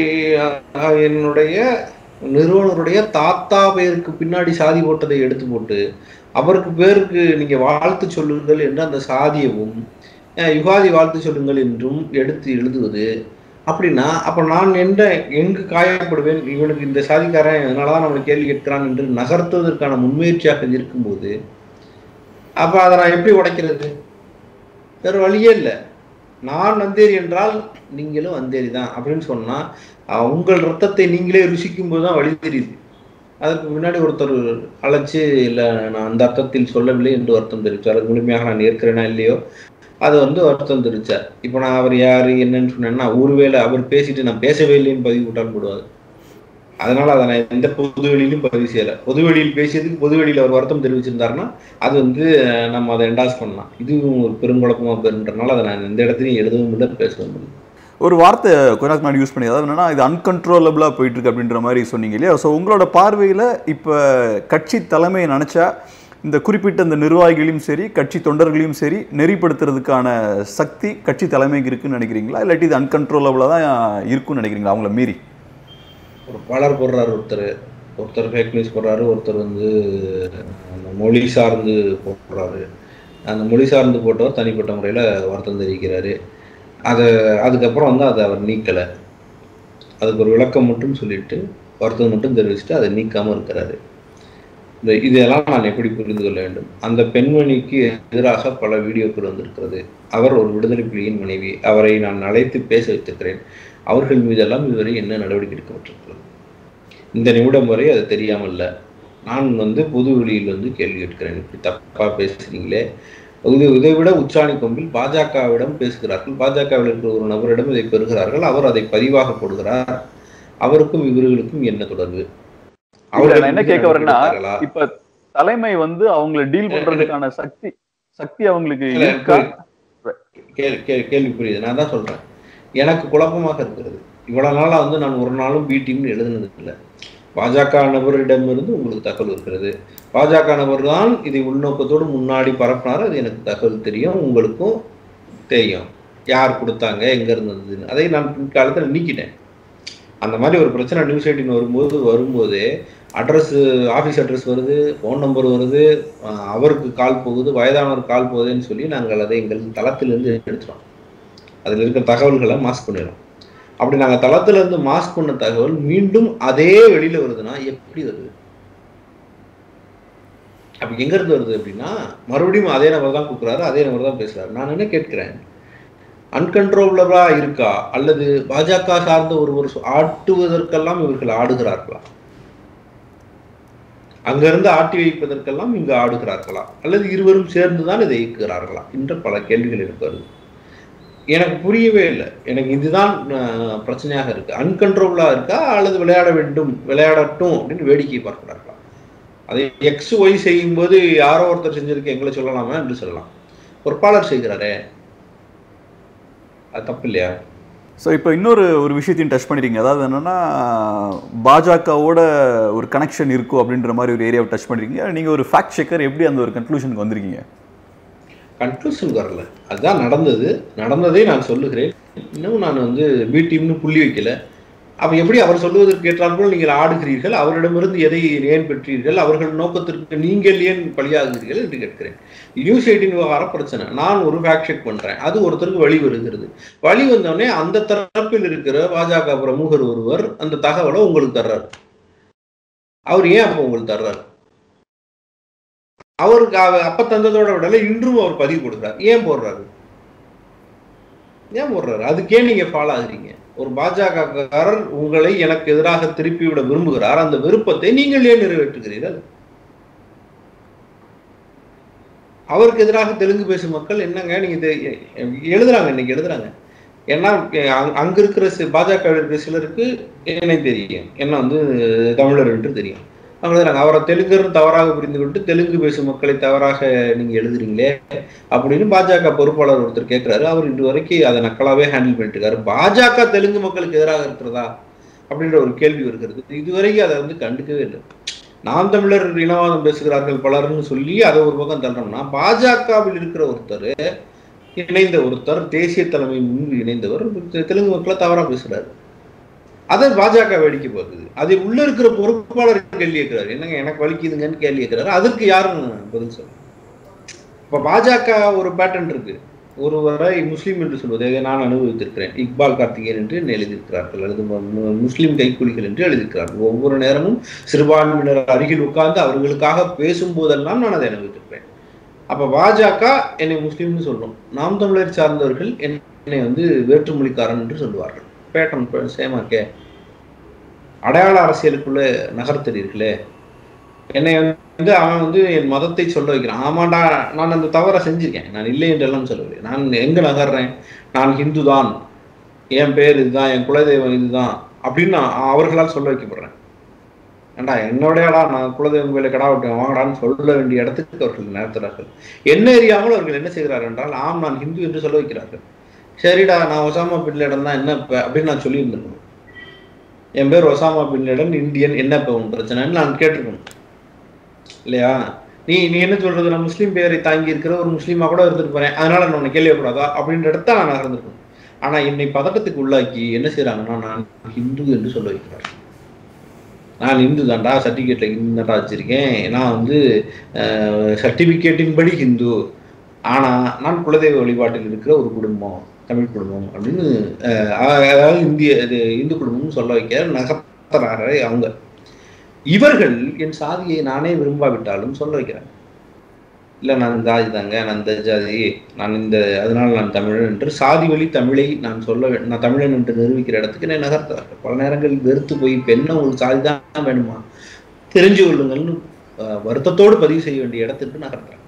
எ- என்னுடைய நிறுவனருடைய தாத்தா பெயருக்கு பின்னாடி சாதி போட்டதை எடுத்து போட்டு அவருக்கு பேருக்கு நீங்க வாழ்த்து சொல்லுங்கள் என்று அந்த சாதியவும் அஹ், யுகாதி வாழ்த்து சொல்லுங்கள் என்றும் எடுத்து எழுதுவது அப்படின்னா அப்ப நான் எந்த எங்கு காயப்படுவேன் இவனுக்கு இந்த சாதிக்காரன் இதனாலதான் நம்மளை கேள்வி கேட்கிறான் என்று நகர்த்துவதற்கான முன்முயற்சியாக இருக்கும்போது அப்ப அதை நான் எப்படி உடைக்கிறது வேற வழியே இல்லை நான் வந்தேரி என்றால் நீங்களும் வந்தேரி தான் அப்படின்னு சொன்னா அஹ், உங்கள் ரத்தத்தை நீங்களே ருசிக்கும் போது தான் வழி தெரியுது அதற்கு முன்னாடி ஒருத்தர் அழைச்சு இல்லை நான் அந்த அர்த்தத்தில் சொல்லவில்லை என்று வருத்தம் தெரிவித்தார் அதுக்கு முழுமையாக நான் ஏற்கிறேனா இல்லையோ அது வந்து வருத்தம் தெரிவித்தார் இப்போ நான் அவர் யாரு என்னன்னு சொன்னேன்னா ஒருவேளை அவர் பேசிட்டு நான் பேசவே இல்லைன்னு பதிவு விட்டாலும் போடுவார் அதனால அதை நான் எந்த பொது வெளியிலும் பதிவு செய்யல பொது வெளியில் பேசியதுக்கு பொது வெளியில் அவர் வருத்தம் தெரிவிச்சிருந்தாருன்னா அது வந்து அஹ், நம்ம அதை என்டாஸ் பண்ணலாம் இதுவும் ஒரு பெருங்குழப்பமா பெருன்றனால அதை நான் எந்த இடத்துலையும் எழுதவும் இல்லை பேசவும் இல்லை ஒரு வார்த்தை கொஞ்ச நாள் முன்னாடி யூஸ் பண்ணி அதாவது என்னன்னா இது அன்கன்ட்ரோலபிளாக போயிட்டு இருக்கு அப்படின்ற மாதிரி சொன்னீங்க இல்லையா ஸோ உங்களோட பார்வையில் இப்போ கட்சி தலைமையை நினச்சா இந்த குறிப்பிட்ட இந்த நிர்வாகிகளையும் சரி கட்சி தொண்டர்களையும் சரி நெறிப்படுத்துறதுக்கான சக்தி கட்சி தலைமைக்கு இருக்குன்னு நினைக்கிறீங்களா இல்லாட்டி இது அன்கன்ட்ரோலபிளாக தான் இருக்குன்னு நினைக்கிறீங்களா அவங்கள மீறி ஒரு பலர் போடுறாரு ஒருத்தர் ஒருத்தர் ஃபேக் நியூஸ் போடுறாரு ஒருத்தர் வந்து அந்த மொழி சார்ந்து போடுறாரு அந்த மொழி சார்ந்து போட்டவர் தனிப்பட்ட முறையில் வருத்தம் தெரிவிக்கிறாரு அதை அதுக்கப்புறம் வந்து அதை அவர் நீக்கலை அதுக்கு ஒரு விளக்கம் மட்டும் சொல்லிட்டு வருத்தம் மட்டும் தெரிவிச்சுட்டு அதை நீக்காமல் இருக்கிறாரு இந்த இதெல்லாம் நான் எப்படி புரிந்து கொள்ள வேண்டும் அந்த பெண்மணிக்கு எதிராக பல வீடியோக்கள் வந்திருக்கிறது அவர் ஒரு விடுதலை புலியின் மனைவி அவரை நான் அழைத்து பேச வைத்திருக்கிறேன் அவர்கள் மீதெல்லாம் இதுவரை என்ன நடவடிக்கை எடுக்கப்பட்டிருக்கிறது இந்த நிமிடம் வரை அது தெரியாமல் இல்லை நான் வந்து பொது வெளியில் வந்து கேள்வி கேட்கிறேன் இப்படி தப்பா பேசுறீங்களே இது இதை விட உச்சாணி கொம்பில் பாஜகவிடம் பேசுகிறார்கள் பாஜகவில் இருக்கிற ஒரு நபரிடம் இதை பெறுகிறார்கள் அவர் அதை பதிவாக போடுகிறார் அவருக்கும் இவர்களுக்கும் என்ன தொடர்பு இல்ல, நான் என்ன கேட்க வரேன்னா எடுத்தார்களா? இப்ப தலைமை வந்து அவங்கள டீல் பண்றதுக்கான சக்தி சக்தி அவங்களுக்கு இல்ல, இருக்கா கேள்வி கேள்வி- கேள்வி புரியுது நான் தான் சொல்றேன் எனக்கு குழப்பமாக இருக்கிறது இவ்வளவு நாளா வந்து நான் ஒரு நாளும் பி டீம்னு எழுதுனது இல்லை பாஜக நபரிடமிருந்து உங்களுக்கு தகவல் இருக்கிறது பாஜக நபர் தான் இதை உள்நோக்கத்தோடு முன்னாடி பரப்பினார் அது எனக்கு தகவல் தெரியும் உங்களுக்கும் தெரியும் யார் கொடுத்தாங்க எங்க இருந்ததுன்னு அதை நான் பிற்காலத்தில் நீக்கிட்டேன் அந்த மாதிரி ஒரு பிரச்சனை நியூஸ் எயிட்டின் வரும்போது வரும்போதே அட்ரஸ் ஆஃபீஸ் அட்ரஸ் வருது ஃபோன் நம்பர் வருது அஹ் அவருக்கு கால் போகுது வயதானவர் கால் போகுதுன்னு சொல்லி நாங்கள் அதை எங்கள் தளத்திலிருந்து எடுத்துட்டோம் அதில் இருக்கிற தகவல்களை மாஸ்க் பண்ணிடுறோம் அப்படி நாங்கள் தளத்திலிருந்து மாஸ்க் பண்ண தகவல் மீண்டும் அதே வெளியில வருதுன்னா எப்படி வருது அப்ப எங்க இருந்து வருது அப்படின்னா மறுபடியும் அதே நபர் தான் கொடுக்குறாரு அதே நபர் தான் பேசுறாரு நான் என்ன கேட்கிறேன் அன்கன்ட்ரோலபிளா இருக்கா அல்லது பாஜக சார்ந்த ஒருவர் சொ- ஆட்டுவதற்கெல்லாம் இவர்கள் ஆடுகிறார்களா அங்கிருந்து ஆட்டி வைப்பதற்கெல்லாம் இங்கு ஆடுகிறார்களா அல்லது இருவரும் சேர்ந்துதான் இதை இயக்குகிறார்களா என்ற பல கேள்விகள் எனக்கு வருது எனக்கு புரியவே இல்லை எனக்கு இதுதான் அஹ், பிரச்சனையாக இருக்கு அன்கன்ட்ரோலா இருக்கா அல்லது விளையாட வேண்டும் விளையாடட்டும் அப்படின்னு வேடிக்கை பார்க்கிறார்களா அதை எக்ஸ் ஒய் செய்யும்போது யாரோ ஒருத்தர் செஞ்சிருக்க எங்களை சொல்லலாமா என்று சொல்லலாம் பொறுப்பாளர் செய்கிறாரே அது தப்பு இல்லையா ஸோ இப்போ இன்னொரு ஒரு விஷயத்தையும் டச் பண்ணிட்டீங்க அதாவது என்னன்னா பாஜகவோட ஒரு கனெக்ஷன் இருக்கும் அப்படின்ற மாதிரி ஒரு ஏரியாவை டச் பண்ணிருக்கீங்க நீங்கள் ஒரு ஃபேக்ட் செக்கர் எப்படி அந்த ஒரு கன்க்ளூஷனுக்கு வந்திருக்கீங்க கன்க்ளூஷன் வரல அதுதான் நடந்தது நடந்ததை நான் சொல்லுகிறேன் இன்னும் நான் வந்து பி டீம்னு புள்ளி வைக்கல அப்ப எப்படி அவர் சொல்லுவதற்கு ஏற்றாற்போல் நீங்கள் ஆடுகிறீர்கள் அவரிடமிருந்து எதை ஏன் பெற்றீர்கள் அவர்கள் நோக்கத்திற்கு நீங்கள் ஏன் பலியாகிறீர்கள் என்று கேட்கிறேன் நியூஸ் எயிட்டின் விவகார பிரச்சனை நான் ஒரு ஃபேக்ட் செக் பண்றேன் அது ஒருத்தருக்கு வழி வருகிறது வழி வந்தோடனே அந்த தரப்பில் இருக்கிற பாஜக பிரமுகர் ஒருவர் அந்த தகவலை உங்களுக்கு தர்றாரு அவர் ஏன் அப்போ உங்களுக்கு தர்றாரு அவருக்கு அவ- அப்ப தந்ததோட விடல இன்றும் அவர் பதிவு கொடுக்குறாரு ஏன் போடுறாரு ஏன் போடுறாரு அதுக்கே நீங்க ஃபாலோ ஆகுறீங்க ஒரு பாஜகக்காரர் உங்களை எனக்கு எதிராக திருப்பி விட விரும்புகிறார் அந்த விருப்பத்தை நீங்கள் ஏன் நிறைவேற்றுகிறீர்கள் அவருக்கு எதிராக தெலுங்கு பேசும் மக்கள் என்னங்க நீங்க தெ- எழுதுறாங்க இன்னைக்கு எழுதுறாங்க ஏன்னா அங்க- அங்க இருக்கிற சி- பாஜக இருக்கிற சிலருக்கு என்னை தெரியும் என்ன வந்து தமிழர் என்று தெரியும் அவங்க எழுதுறாங்க அவரை தெலுங்கர் தவறாக புரிந்து கொண்டு தெலுங்கு பேசும் மக்களை தவறாக நீங்க எழுதுறீங்களே அப்படின்னு பாஜக பொறுப்பாளர் ஒருத்தர் கேட்கிறாரு அவர் இன்று வரைக்கும் அதை நக்கலாவே ஹேண்டில் பண்ணிட்டு இருக்காரு பாஜக தெலுங்கு மக்களுக்கு எதிராக இருக்கிறதா அப்படின்ற ஒரு கேள்வி வருகிறது இதுவரைக்கும் அதை வந்து கண்டுக்கவே இல்லை நாம் தமிழர் இனவாதம் பேசுகிறார்கள் பலர்னு சொல்லி அதை ஒரு பக்கம் தள்ளுறோம்னா பாஜகவில் இருக்கிற ஒருத்தர் இணைந்த ஒருத்தர் தேசிய தலைமை முன்பு இணைந்தவர் தெலுங்கு மக்களை தவறா பேசுறாரு அதை பாஜக வேடிக்கை பார்க்குது அதை உள்ள இருக்கிற பொறுப்பாளர் கேள்வி கேட்கிறாரு என்னங்க எனக்கு வலிக்குதுங்கன்னு கேள்வி கேட்கிறாரு அதற்கு யாரும் பதில் சொல்ல இப்ப பாஜக ஒரு பேட்டர்ன் இருக்கு ஒருவரை முஸ்லீம் என்று சொல்வதை இதை நான் அனுபவித்திருக்கிறேன் இக்பால் கார்த்திகேயன் என்று எழுதியிருக்கிறார்கள் அல்லது மு- மு- முஸ்லீம் கைக்கூலிகள் என்று எழுதியிருக்கிறார்கள் ஒவ்வொரு நேரமும் சிறுபான்மையினர் அருகில் உட்கார்ந்து அவர்களுக்காக பேசும்போதெல்லாம் நான் அதை அனுபவித்திருக்கிறேன் அப்ப பாஜக என்னை முஸ்லீம்னு சொல்லும் நாம் தமிழர் சார்ந்தவர்கள் என்னை வந்து வேற்றுமொழிக்காரன் என்று சொல்லுவார்கள் பேட்டன் சேமா இருக்கே அடையாள அரசியலுக்குள்ள நகர்த்துறீர்களே என்னை வந்து அவன் வந்து என் மதத்தை சொல்ல வைக்கிறான் ஆமாண்டா நான் அந்த தவறை செஞ்சிருக்கேன் நான் இல்லை என்றெல்லாம் சொல்லவில்லை நான் எங்க நகர்றேன் நான் ஹிந்து தான் என் பேர் இதுதான் என் குலதெய்வம் இதுதான் அப்படின்னு நான் அவர்களால் சொல்ல வைக்கப்படுறேன் ஏண்டா என்னோடையாடா நான் குலதெய்வம் கோயிலை கடா விட்டேன் வாங்கடான்னு சொல்ல வேண்டிய இடத்துக்கு அவர்கள் நிறுத்துறார்கள் என்ன அறியாமல் அவர்கள் என்ன செய்கிறார்கள் என்றால் ஆம் நான் ஹிந்து என்று சொல்ல வைக்கிறார்கள் சரிடா நான் ஒசாமா பின் லேடன் தான் என்ன இப்ப அப்படின்னு நான் சொல்லியிருந்திருக்கணும் என் பேர் ஒசாமா பின் லேடன் இந்தியன் என்ன இப்போ உன் பிரச்சனைன்னு நான் கேட்டிருக்கணும் இல்லையா நீ நீ என்ன சொல்றது நான் முஸ்லீம் பேரை தாங்கி இருக்கிற ஒரு முஸ்லீமா கூட இருந்துட்டு போறேன் அதனால நான் உன்னை கேள்விப்படாதா அப்படின்ற இடத்த நான் நகர்ந்திருக்கணும் ஆனா என்னை பதட்டத்துக்கு உள்ளாக்கி என்ன செய்யறாங்கன்னா நான் ஹிந்து என்று சொல்ல வைக்கிறார் நான் இந்து தான்டா சர்டிஃபிகேட்ல இந்து தான்டா வச்சிருக்கேன் நான் வந்து சர்டிபிகேட்டின் படி ஹிந்து ஆனா நான் குலதெய்வ வழிபாட்டில் இருக்கிற ஒரு குடும்பம் தமிழ் குடும்பம் அப்படின்னு அஹ், அதாவது இந்திய இது இந்து குடும்பம்னு சொல்ல வைக்க நகர்த்தனாக அவங்க இவர்கள் என் சாதியை நானே விரும்பாவிட்டாலும் சொல்ல வைக்கிறாங்க இல்ல நான் இந்த ஜாதி தாங்க நான் இந்த ஜாதி நான் இந்த அதனால நான் தமிழன் என்று சாதி வழி தமிழை நான் சொல்ல வே- நான் தமிழன் என்று நிரூபிக்கிற இடத்துக்கு என்னை நகர்த்தார்கள் பல நேரங்களில் வெறுத்து போய் இப்ப என்ன உங்களுக்கு சாதி தான் வேணுமா தெரிஞ்சு கொள்ளுங்கள்னு அஹ், வருத்தத்தோடு பதிவு செய்ய வேண்டிய இடத்துக்கு நகர்த்துறாங்க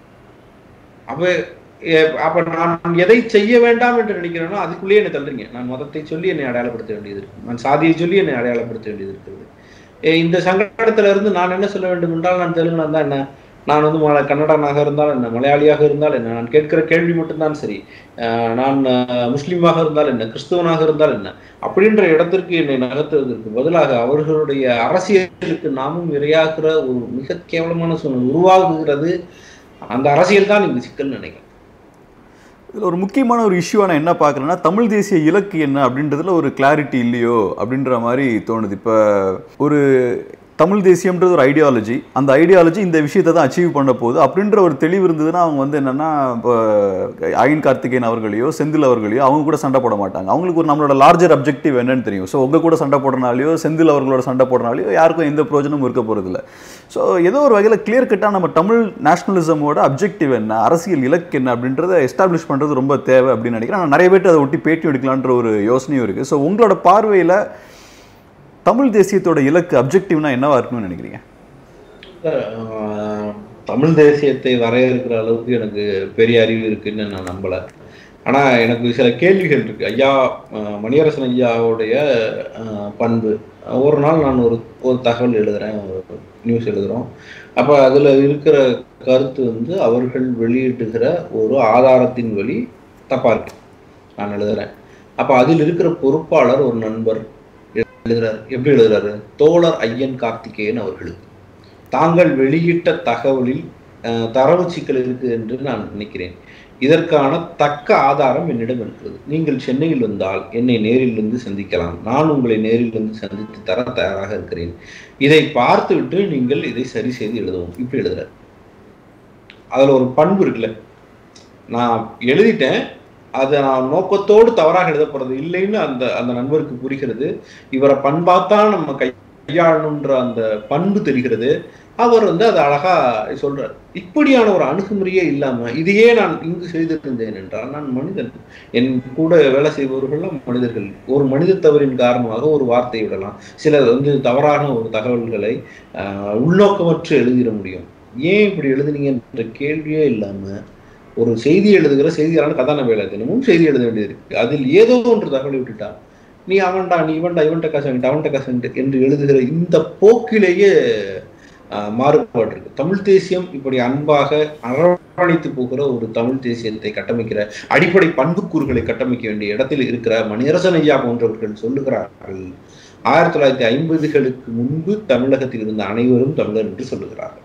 அப்ப எ- அப்ப நான் எதை செய்ய வேண்டாம் என்று நினைக்கிறேனோ அதுக்குள்ளேயே என்னை தள்ளுறீங்க நான் மதத்தை சொல்லி என்னை அடையாளப்படுத்த வேண்டியது இருக்கு நான் சாதியை சொல்லி என்னை அடையாளப்படுத்த வேண்டியது இருக்கிறது எ, இந்த சங்கடத்துல இருந்து நான் என்ன சொல்ல வேண்டும் என்றால் நான் தெலுங்குனா தான் என்ன நான் வந்து மல கன்னடனாக இருந்தால் என்ன மலையாளியாக இருந்தால் என்ன நான் கேட்கிற கேள்வி மட்டும்தான் சரி அஹ் நான் அஹ், முஸ்லீமாக இருந்தால் என்ன கிறிஸ்துவனாக இருந்தால் என்ன அப்படின்ற இடத்திற்கு என்னை நகர்த்துவதற்கு பதிலாக அவர்களுடைய அரசியலுக்கு நாமும் இரையாகிற ஒரு மிக கேவலமான சூழ்நிலை உருவாகுகிறது அந்த அரசியல் தான் இந்த சிக்கல் நினைக்கிறேன் இதில் ஒரு முக்கியமான ஒரு இஷ்யூவாக நான் என்ன பார்க்குறேன்னா தமிழ் தேசிய இலக்கு என்ன அப்படின்றதுல ஒரு கிளாரிட்டி இல்லையோ அப்படின்ற மாதிரி தோணுது இப்போ ஒரு தமிழ் தேசியம்ன்றது ஒரு ஐடியாலஜி அந்த ஐடியாலஜி இந்த விஷயத்தை தான் அச்சீவ் பண்ண போகுது அப்படின்ற ஒரு தெளிவு இருந்ததுன்னா அவங்க வந்து என்னன்னா இப்போ அயன் கார்த்திகேயன் அவர்களையோ செந்தில் அவர்களையோ அவங்க கூட சண்டை போட மாட்டாங்க அவங்களுக்கு ஒரு நம்மளோட லார்ஜர் அப்ஜெக்டிவ் என்னன்னு தெரியும் ஸோ உங்க கூட சண்டை போடுறனாலையோ செந்தில் அவர்களோட சண்டை போடுறனாலையோ யாருக்கும் எந்த பிரயோஜனமும் இருக்க போகிறதில்ல ஸோ ஏதோ ஒரு வகையில் கிளியர் கட்டாக நம்ம தமிழ் நேஷனலிசமோட அப்ஜெக்டிவ் என்ன அரசியல் இலக்கு என்ன அப்படின்றத எஸ்டாப்ளிஷ் பண்ணுறது ரொம்ப தேவை அப்படின்னு நினைக்கிறேன் நான் நிறைய பேர்ட்டு அதை ஒட்டி பேட்டி எடுக்கலான்ற ஒரு யோசனையும் இருக்குது ஸோ உங்களோட பார்வையில் தமிழ் தேசியத்தோட இலக்கு அப்ஜெக்டிவ்னா என்னவா இருக்குன்னு நினைக்கிறீங்க ஆஹ் தமிழ் தேசியத்தை வரையறுக்கிற அளவுக்கு எனக்கு பெரிய அறிவு இருக்குன்னு நான் நம்பல ஆனா எனக்கு சில கேள்விகள் இருக்கு ஐயா ஆஹ் மணியரசன் ஐயாவுடைய ஆஹ் பண்பு ஒரு நாள் நான் ஒரு ஒரு தகவல் எழுதுறேன் ஒரு நியூஸ் எழுதுறோம் அப்ப அதுல இருக்கிற கருத்து வந்து அவர்கள் வெளியிட்டுகிற ஒரு ஆதாரத்தின் வழி தப்பா இருக்கு நான் எழுதுறேன் அப்ப அதில் இருக்கிற பொறுப்பாளர் ஒரு நண்பர் எழுதுறாரு எப்படி எழுதுறாரு தோழர் ஐயன் கார்த்திகேயன் அவர்களுக்கு தாங்கள் வெளியிட்ட தகவலில் அஹ், தரவு சிக்கல் இருக்கு என்று நான் நினைக்கிறேன் இதற்கான தக்க ஆதாரம் என்னிடம் இருக்கிறது நீங்கள் சென்னையில் வந்தால் என்னை நேரில் இருந்து சந்திக்கலாம் நான் உங்களை நேரில் இருந்து சந்தித்து தர தயாராக இருக்கிறேன் இதை பார்த்துவிட்டு நீங்கள் இதை சரி செய்து எழுதவும் இப்படி எழுதுறாரு அதுல ஒரு பண்பு இருக்குல்ல நான் எழுதிட்டேன் அதை நான் நோக்கத்தோடு தவறாக எழுத போறது இல்லைன்னு அந்த அந்த நண்பருக்கு புரிகிறது இவரை பண்பாத்தான் நம்ம கையாளணுன்ற அந்த பண்பு தெரிகிறது அவர் வந்து அதை அழகா சொல்றார் இப்படியான ஒரு அணுகுமுறையே இல்லாம இதையே நான் இங்கு செய்திருந்தேன் என்றால் நான் மனிதன் என் கூட வேலை செய்பவர்கள்லாம் மனிதர்கள் ஒரு மனித தவறின் காரணமாக ஒரு வார்த்தை விடலாம் சிலர் வந்து தவறான ஒரு தகவல்களை ஆஹ், உள்நோக்கமற்று எழுதிட முடியும் ஏன் இப்படி எழுதுனீங்கன்ற கேள்வியே இல்லாம ஒரு செய்தி எழுதுகிற செய்தியாளர் கதான வேலை தினமும் செய்தி எழுத வேண்டியது இருக்கு அதில் ஏதோ ஒன்று தகவலை விட்டுட்டா நீ அவன்டா நீ இவன்டா இவன்ட்ட காசு வாங்கிட்டு அவன்கிட்ட காசு வாங்கிட்டு என்று எழுதுகிற இந்த போக்கிலேயே ஆஹ், மாறுபாடு இருக்கு தமிழ் தேசியம் இப்படி அன்பாக அரவணைத்து போகிற ஒரு தமிழ் தேசியத்தை கட்டமைக்கிற அடிப்படை பண்புக்கூறுகளை கட்டமைக்க வேண்டிய இடத்தில் இருக்கிற மணியரசன் ஐயா போன்றவர்கள் சொல்லுகிறார்கள் ஆயிரத்தி தொள்ளாயிரத்தி ஐம்பதுகளுக்கு முன்பு தமிழகத்தில் இருந்த அனைவரும் தமிழர் என்று சொல்லுகிறார்கள்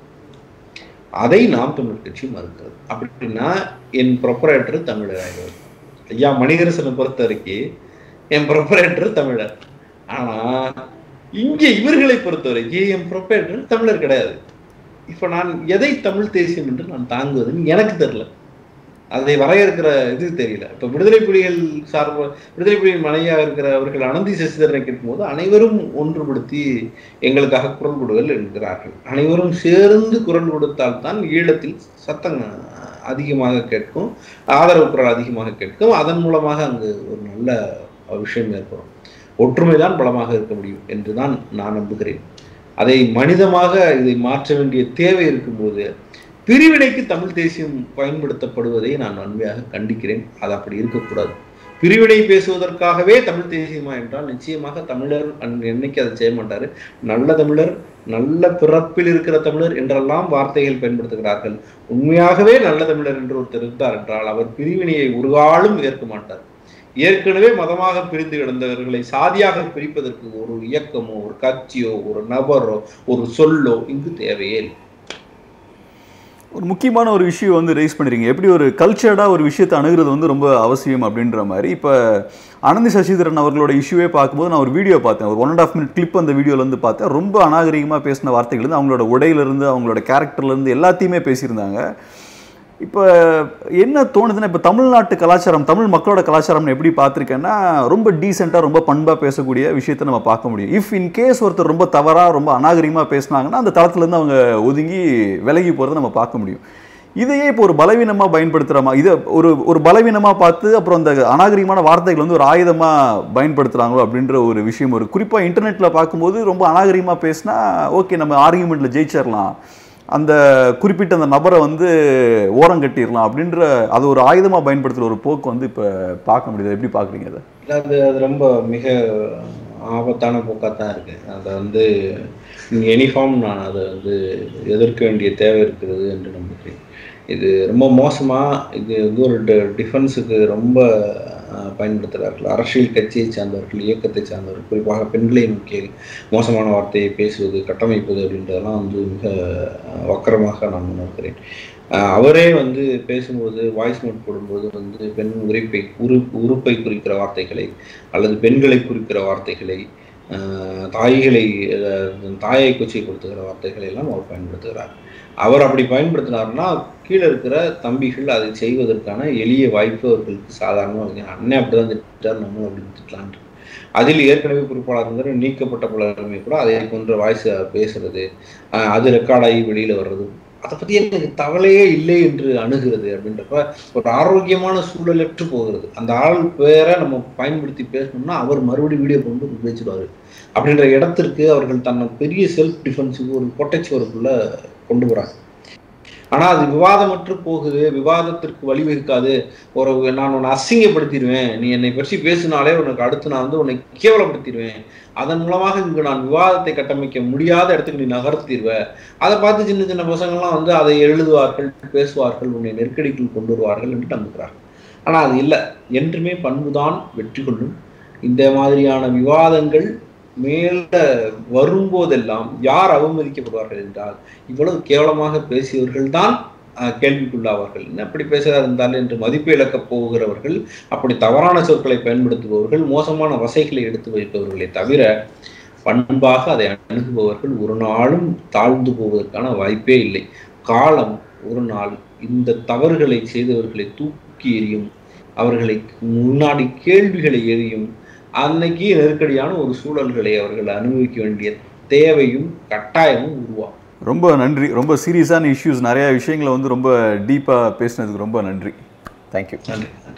அதை நாம் தமிழ் கட்சி மறுக்கிறது அப்படின்னா என் ப்ரொப்பரேட்டர் தமிழர் ஆகிறது ஐயா மணிகரசனை பொறுத்த வரைக்கும் என் ப்ரொப்பரேட்டர் தமிழர் ஆனா இங்க இவர்களை பொறுத்த வரைக்கும் என் ப்ரொப்பரேட்டர் தமிழர் கிடையாது இப்ப நான் எதை தமிழ் தேசியம் என்று நான் தாங்குவதுன்னு எனக்கு தெரியல அதை வரையறுக்கிற இது தெரியல இப்ப விடுதலை புலிகள் சார்பு விடுதலை புலிகள் மனைவியாக இருக்கிற அவர்கள் அனந்தி சசிதரனை கேட்கும்போது அனைவரும் ஒன்றுபடுத்தி எங்களுக்காக குரல் கொடுங்கள் என்கிறார்கள் அனைவரும் சேர்ந்து குரல் கொடுத்தால்தான் ஈழத்தில் சத்தம் அதிகமாக கேட்கும் ஆதரவு குரல் அதிகமாக கேட்கும் அதன் மூலமாக அங்கு ஒரு நல்ல விஷயம் ஏற்படும் ஒற்றுமைதான் பலமாக இருக்க முடியும் என்றுதான் நான் நம்புகிறேன் அதை மனிதமாக இதை மாற்ற வேண்டிய தேவை இருக்கும்போது பிரிவினைக்கு தமிழ் தேசியம் பயன்படுத்தப்படுவதை நான் வன்மையாக கண்டிக்கிறேன் அது அப்படி இருக்கக்கூடாது பிரிவினை பேசுவதற்காகவே தமிழ் தேசியமா என்றால் நிச்சயமாக தமிழர் அன்- என்னைக்கு அதை செய்ய மாட்டாரு நல்ல தமிழர் நல்ல பிறப்பில் இருக்கிற தமிழர் என்றெல்லாம் வார்த்தைகள் பயன்படுத்துகிறார்கள் உண்மையாகவே நல்ல தமிழர் என்று ஒருத்தர் இருந்தார் என்றால் அவர் பிரிவினையை ஒரு காலும் ஏற்க மாட்டார் ஏற்கனவே மதமாக பிரிந்து கிடந்தவர்களை சாதியாக பிரிப்பதற்கு ஒரு இயக்கமோ ஒரு கட்சியோ ஒரு நபரோ ஒரு சொல்லோ இங்கு தேவையே இல்லை ஒரு முக்கியமான ஒரு விஷயம் வந்து ரைஸ் பண்ணிருக்கீங்க எப்படி ஒரு கல்ச்சர்டாக ஒரு விஷயத்தை அணுகிறது வந்து ரொம்ப அவசியம் அப்படின்ற மாதிரி இப்போ அனந்தி சசிதரன் அவர்களோட இஷ்யூவே பார்க்கும்போது நான் ஒரு வீடியோ பார்த்தேன் ஒரு one and half minute clip அந்த வீடியோல இருந்து பார்த்தேன் ரொம்ப அநாகரிகமாக பேசின வார்த்தைகள் இருந்து அவங்களோட உடையிலிருந்து அவங்களோட கேரக்டர்லேருந்து எல்லாத்தையுமே பேசியிருந்தாங்க இப்போ என்ன தோணுதுன்னா இப்போ தமிழ்நாட்டு கலாச்சாரம் தமிழ் மக்களோட கலாச்சாரம்னு எப்படி பார்த்துருக்கேன்னா ரொம்ப டீசெண்டாக ரொம்ப பண்பாக பேசக்கூடிய விஷயத்தை நம்ம பார்க்க முடியும் இஃப் இன் கேஸ் ஒருத்தர் ரொம்ப தவறாக ரொம்ப அநாகரிகமாக பேசுனாங்கன்னா அந்த தளத்துலேருந்து அவங்க ஒதுங்கி விலகி போகிறத நம்ம பார்க்க முடியும் இதையே இப்போ ஒரு பலவீனமாக பயன்படுத்துகிறோமா இதை ஒரு ஒரு பலவீனமாக பார்த்து அப்புறம் அந்த அநாகரிகமான வார்த்தைகள் வந்து ஒரு ஆயுதமாக பயன்படுத்துகிறாங்களோ அப்படின்ற ஒரு விஷயம் ஒரு குறிப்பாக இன்டர்நெட்டில் பார்க்கும்போது ரொம்ப அநாகரிகமாக பேசினா ஓகே நம்ம ஆர்கியூமெண்ட்டில் ஜெயிச்சிடலாம் அந்த குறிப்பிட்ட அந்த நபரை வந்து ஓரம் கட்டிடலாம் அப்படின்ற அது ஒரு ஆயுதமாக பயன்படுத்துகிற ஒரு போக்கு வந்து இப்போ பார்க்க முடியுது எப்படி பார்க்குறீங்க அதை இல்ல, அது அது ரொம்ப மிக ஆபத்தான போக்காக தான் இருக்கு அதை வந்து யூனிஃபார்ம் நான் அதை வந்து எதிர்க்க வேண்டிய தேவை இருக்கிறது என்று நம்புகிறேன் இது ரொம்ப மோசமா இது வந்து ஒரு டிஃபென்ஸுக்கு ரொம்ப அஹ், பயன்படுத்துகிறார்கள் அரசியல் கட்சியை சார்ந்தவர்கள் இயக்கத்தை சார்ந்தவர்கள் குறிப்பாக பெண்களை நோக்கி மோசமான வார்த்தையை பேசுவது கட்டமைப்பது அப்படின்றதெல்லாம் வந்து மிக அஹ், வக்கரமாக நான் உணர்கிறேன் அஹ், அவரே வந்து பேசும்போது வாய்ஸ் நோட் போடும்போது வந்து பெண் உறுப்பை உரு உறுப்பை குறிக்கிற வார்த்தைகளை அல்லது பெண்களை குறிக்கிற வார்த்தைகளை அஹ், தாய்களை அஹ், தாயை கொச்சைப்படுத்துகிற வார்த்தைகளை எல்லாம் அவர் பயன்படுத்துகிறார் அவர் அப்படி பயன்படுத்தினார்னா கீழே இருக்கிற தம்பிகள் அதை செய்வதற்கான எளிய வாய்ப்பு அவர்களுக்கு சாதாரணமாக இருக்கு அண்ணன் அப்படிதான் திட்டார் நம்மளும் அப்படி திட்டலான்ட்டு அதில் ஏற்கனவே பொறுப்பாளர் நீக்கப்பட்ட பலருமே கூட அதை போன்ற வாய்ஸ் பேசுறது அஹ், அது ரெக்கார்டாகி வெளியில வர்றது அதை பத்தி எனக்கு கவலையே இல்லை என்று அணுகிறது அப்படின்றப்ப ஒரு ஆரோக்கியமான சூழலற்று போகிறது அந்த ஆள் பேரை நம்ம பயன்படுத்தி பேசணும்னா அவர் மறுபடியும் வீடியோ கொண்டு வந்து பேசிடுவாரு அப்படின்ற இடத்திற்கு அவர்கள் தன்னை பெரிய செல்ஃப் டிஃபென்ஸுக்கு ஒரு பொட்டைச்சுவருக்குள்ள கொண்டு போறாங்க ஆனா அது விவாதமற்று போகுது விவாதத்திற்கு வழிவகுக்காது ஒரு நான் உன்னை அசிங்கப்படுத்திடுவேன் நீ என்னை பற்றி பேசினாலே உனக்கு அடுத்து நான் வந்து உன்னை கேவலப்படுத்திடுவேன் அதன் மூலமாக இங்கு நான் விவாதத்தை கட்டமைக்க முடியாத இடத்துக்கு நீ நகர்த்திடுவ அதை பார்த்து சின்ன சின்ன பசங்கள்லாம் வந்து அதை எழுதுவார்கள் பேசுவார்கள் உன்னை நெருக்கடிக்குள் கொண்டு வருவார்கள் என்று நம்புகிறார்கள் ஆனா அது இல்லை என்றுமே பண்புதான் வெற்றி கொள்ளும் இந்த மாதிரியான விவாதங்கள் மேல வரும்போதெல்லாம் யார் அவமதிக்கப்படுவார்கள் என்றால் இவ்வளவு கேவலமாக பேசியவர்கள் தான் கேள்விக்குள்ளாவார்கள் என்ன அப்படி பேசுகிறார் இருந்தால் என்று மதிப்பு இழக்கப் போகிறவர்கள் அப்படி தவறான சொற்களை பயன்படுத்துபவர்கள் மோசமான வசைகளை எடுத்து வைப்பவர்களை தவிர பண்பாக அதை அணுகுபவர்கள் ஒரு நாளும் தாழ்ந்து போவதற்கான வாய்ப்பே இல்லை காலம் ஒரு நாள் இந்த தவறுகளை செய்தவர்களை தூக்கி எறியும் அவர்களை முன்னாடி கேள்விகளை எறியும் அன்னைக்கு நெருக்கடியான ஒரு சூழல்களை அவர்கள் அனுபவிக்க வேண்டிய தேவையும் கட்டாயமும் உருவாகும் ரொம்ப நன்றி ரொம்ப சீரியஸான இஷ்யூஸ் நிறைய விஷயங்களை வந்து ரொம்ப டீப்பாக பேசினதுக்கு ரொம்ப நன்றி தேங்க்யூ நன்றி